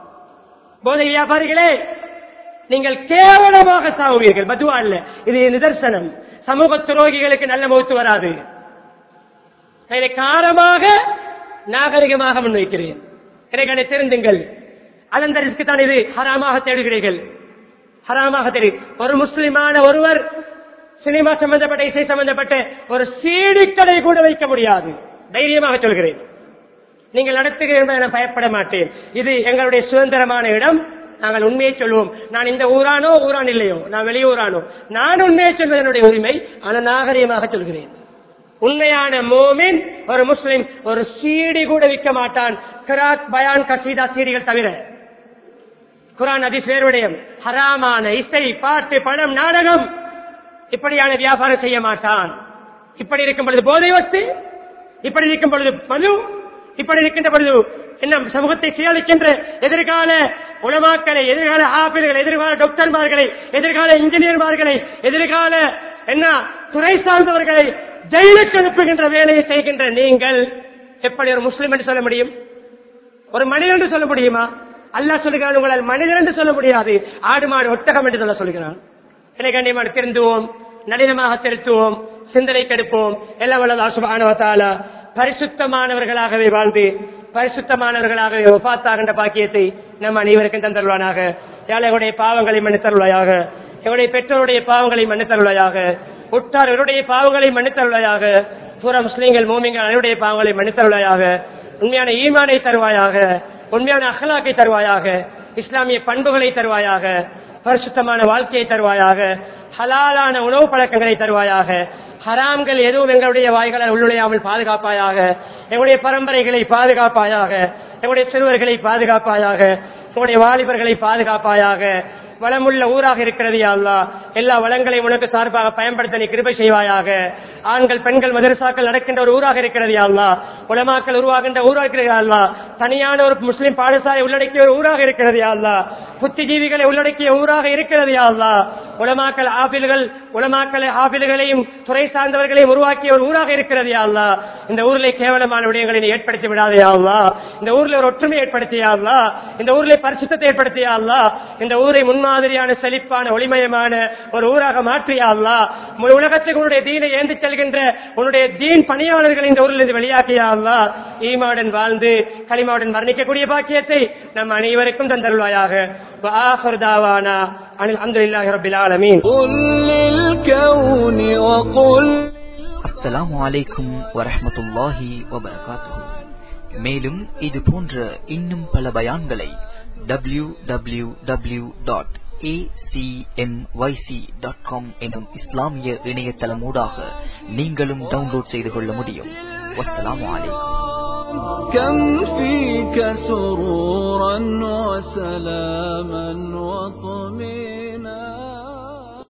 போதை வியாபாரிகளே நீங்கள் கேவலமாக சாவுவீர்கள் பதுவா இல்ல இது நிதர்சனம் சமூக துரோகிகளுக்கு நல்ல மௌத்து வராது இதை காரமாக நாகரிகமாக முன்வைக்கிறேன் எனக்கு தெரிந்துங்கள் அலந்தரிசுக்கு தான் இது ஹராமாக தேடுகிறீர்கள் ஹராமாக தெரியும் ஒரு முஸ்லிமான ஒருவர் சினிமா சம்பந்தப்பட்ட இசை சம்பந்தப்பட்ட ஒரு சீடி கடை கூட வைக்க முடியாது தைரியமாக சொல்கிறேன் நீங்கள் நடத்துகிறீர்கள் என்பதை நான் பயப்பட மாட்டேன் இது எங்களுடைய சுதந்திரமான இடம் நாங்கள் உண்மையை சொல்வோம் நான் இந்த ஊரானோ ஊரான் இல்லையோ நான் வெளியூரானோ நான் உண்மையை சொல்வது என்னுடைய உரிமை ஆனால் நாகரிகமாக சொல்கிறேன் உண்மையான மோமின் ஒரு முஸ்லிம் ஒரு சீடி கூட விற்க மாட்டான் கிராக் பயான் கசீதா சீடிகள் தவிர குரான் அதிசேருடையம் ஹராமான இசை பாட்டு பணம் நாடகம் இப்படியான வியாபாரம் செய்ய மாட்டான் இப்படி இருக்கும் பொழுது போதை வஸ்து இப்படி இருக்கும் பொழுது மது இப்படி இருக்கின்ற பொழுது என்ன சமூகத்தை சீரழிக்கின்ற எதிர்கால உணவாக்களை எதிர்கால ஆப்பிள்களை எதிர்கால டாக்டர்மார்களை எதிர்கால இன்ஜினியர்மார்களை எதிர்கால என்ன துறை சார்ந்தவர்களை ஜெயிலுக்கு அனுப்புகின்ற வேலையை செய்கின்ற நீங்கள் எப்படி ஒரு முஸ்லிம் என்று சொல்ல முடியும் ஒரு மனிதன் என்று சொல்ல முடியுமா அல்லாஹ் சொல்லுகிறான் உங்களால் மனிதன் என்று சொல்ல முடியாது ஆடு மாடு ஒட்டகம் என்று சொல்ல சொல்கிறான் என்னை கண்டியமாக திருந்துவோம் நளினமாக திருத்துவோம் சிந்தனை கெடுப்போம் எல்லாம் வல்லது ஆசுபானவத்தால பரிசுத்தமானவர்களாகவே வாழ்ந்து பரிசுத்தமானவர்களாகவே ஒப்பாத்தாகின்ற பாக்கியத்தை நம் அனைவருக்கும் தந்தருவானாக ஏழைகளுடைய பாவங்களை மன்னித்தருள்வாயாக எங்களுடைய பெற்றோருடைய பாவங்களை மன்னித்தருள்வாயாக உற்றார்களுடைய பாவங்களை மன்னித்தருள்வாயாக பூரா முஸ்லீம்கள் மூமிங்கள் அனைவருடைய பாவங்களை மன்னித்தருள்வாயாக உண்மையான ஈமானை தருவாயாக உண்மையான அகலாக்கை தருவாயாக இஸ்லாமிய பண்புகளை தருவாயாக பரிசுத்தமான வாழ்க்கையை தருவாயாக ஹலாலான உணவு பழக்கங்களை தருவாயாக ஹராம்கள் எதுவும் எங்களுடைய வாய்களால் உள்நுழையாமல் பாதுகாப்பாயாக எங்களுடைய பரம்பரைகளை பாதுகாப்பாயாக எங்களுடைய சிறுவர்களை பாதுகாப்பாயாக எங்களுடைய வாலிபர்களை பாதுகாப்பாயாக வளமுள்ள ஊராக இருக்கிறது யா அல்லாஹ் எல்லா வளங்களையும் உனக்கு சார்பாக பயன்படுத்த நீ கிருபை செய்வாயாக ஆண்கள் பெண்கள் மதரசாக்கள் நடக்கின்ற ஒரு ஊராக இருக்கிறது யா அல்லாஹ் உலமாக்கள் உருவாகின்ற ஊராக இருக்கிறது யா அல்லாஹ் தனியான ஒரு முஸ்லிம் பாடசாலை உள்ளடக்கிய ஒரு ஊராக இருக்கிறது யா அல்லாஹ் புத்திஜீவிகளை உள்ளடக்கிய ஊராக இருக்கிறது யா அல்லாஹ் உலமாக்கள் ஆபில்கள் உலமாக்களை ஆபில்களையும் துறை சார்ந்தவர்களையும் உருவாக்கிய ஒரு ஊராக இருக்கிறது யா அல்லாஹ் இந்த ஊரிலே கேவலமான விடயங்களை நீ ஏற்படுத்தி விடாதே யா அல்லாஹ் இந்த ஊர்ல ஒரு ஒற்றுமை ஏற்படுத்தியா அல்லாஹ் இந்த ஊரிலே பரிசுத்தத்தை ஏற்படுத்தியா அல்லாஹ் இந்த ஊரை முன்மாதிரியான செழிப்பான ஒளிமயமான ஒரு ஊராக மாற்றியா அல்லா முழு உலகத்துக்கு உன்னுடைய தீனை ஏந்தி செல்கின்ற உன்னுடைய தீன் பணியாளர்கள் இந்த ஊரிலிருந்து வெளியாக்கியா அல்லா ஈமாவுடன் வாழ்ந்து களிமாவுடன் மரணிக்கக்கூடிய பாக்கியத்தை நம் அனைவருக்கும் தந்தருள்வாயாக وآخر دعوانا عن الحمد لله رب العالمين قل للكون وقل அஸ்ஸலாமு அலைக்கும் வரஹ்மத்துல்லாஹி வபரகாத்துஹு மேலும் இது போன்ற இன்னும் பல பயான்களை W W W dot dot com எனும் இஸ்லாமிய இணையதளமூடாக நீங்களும் டவுன்லோட் செய்து கொள்ள முடியும் வஸ்ஸலாமு அலைக்கும் كم فيك سرورا وسلاما وطمئنا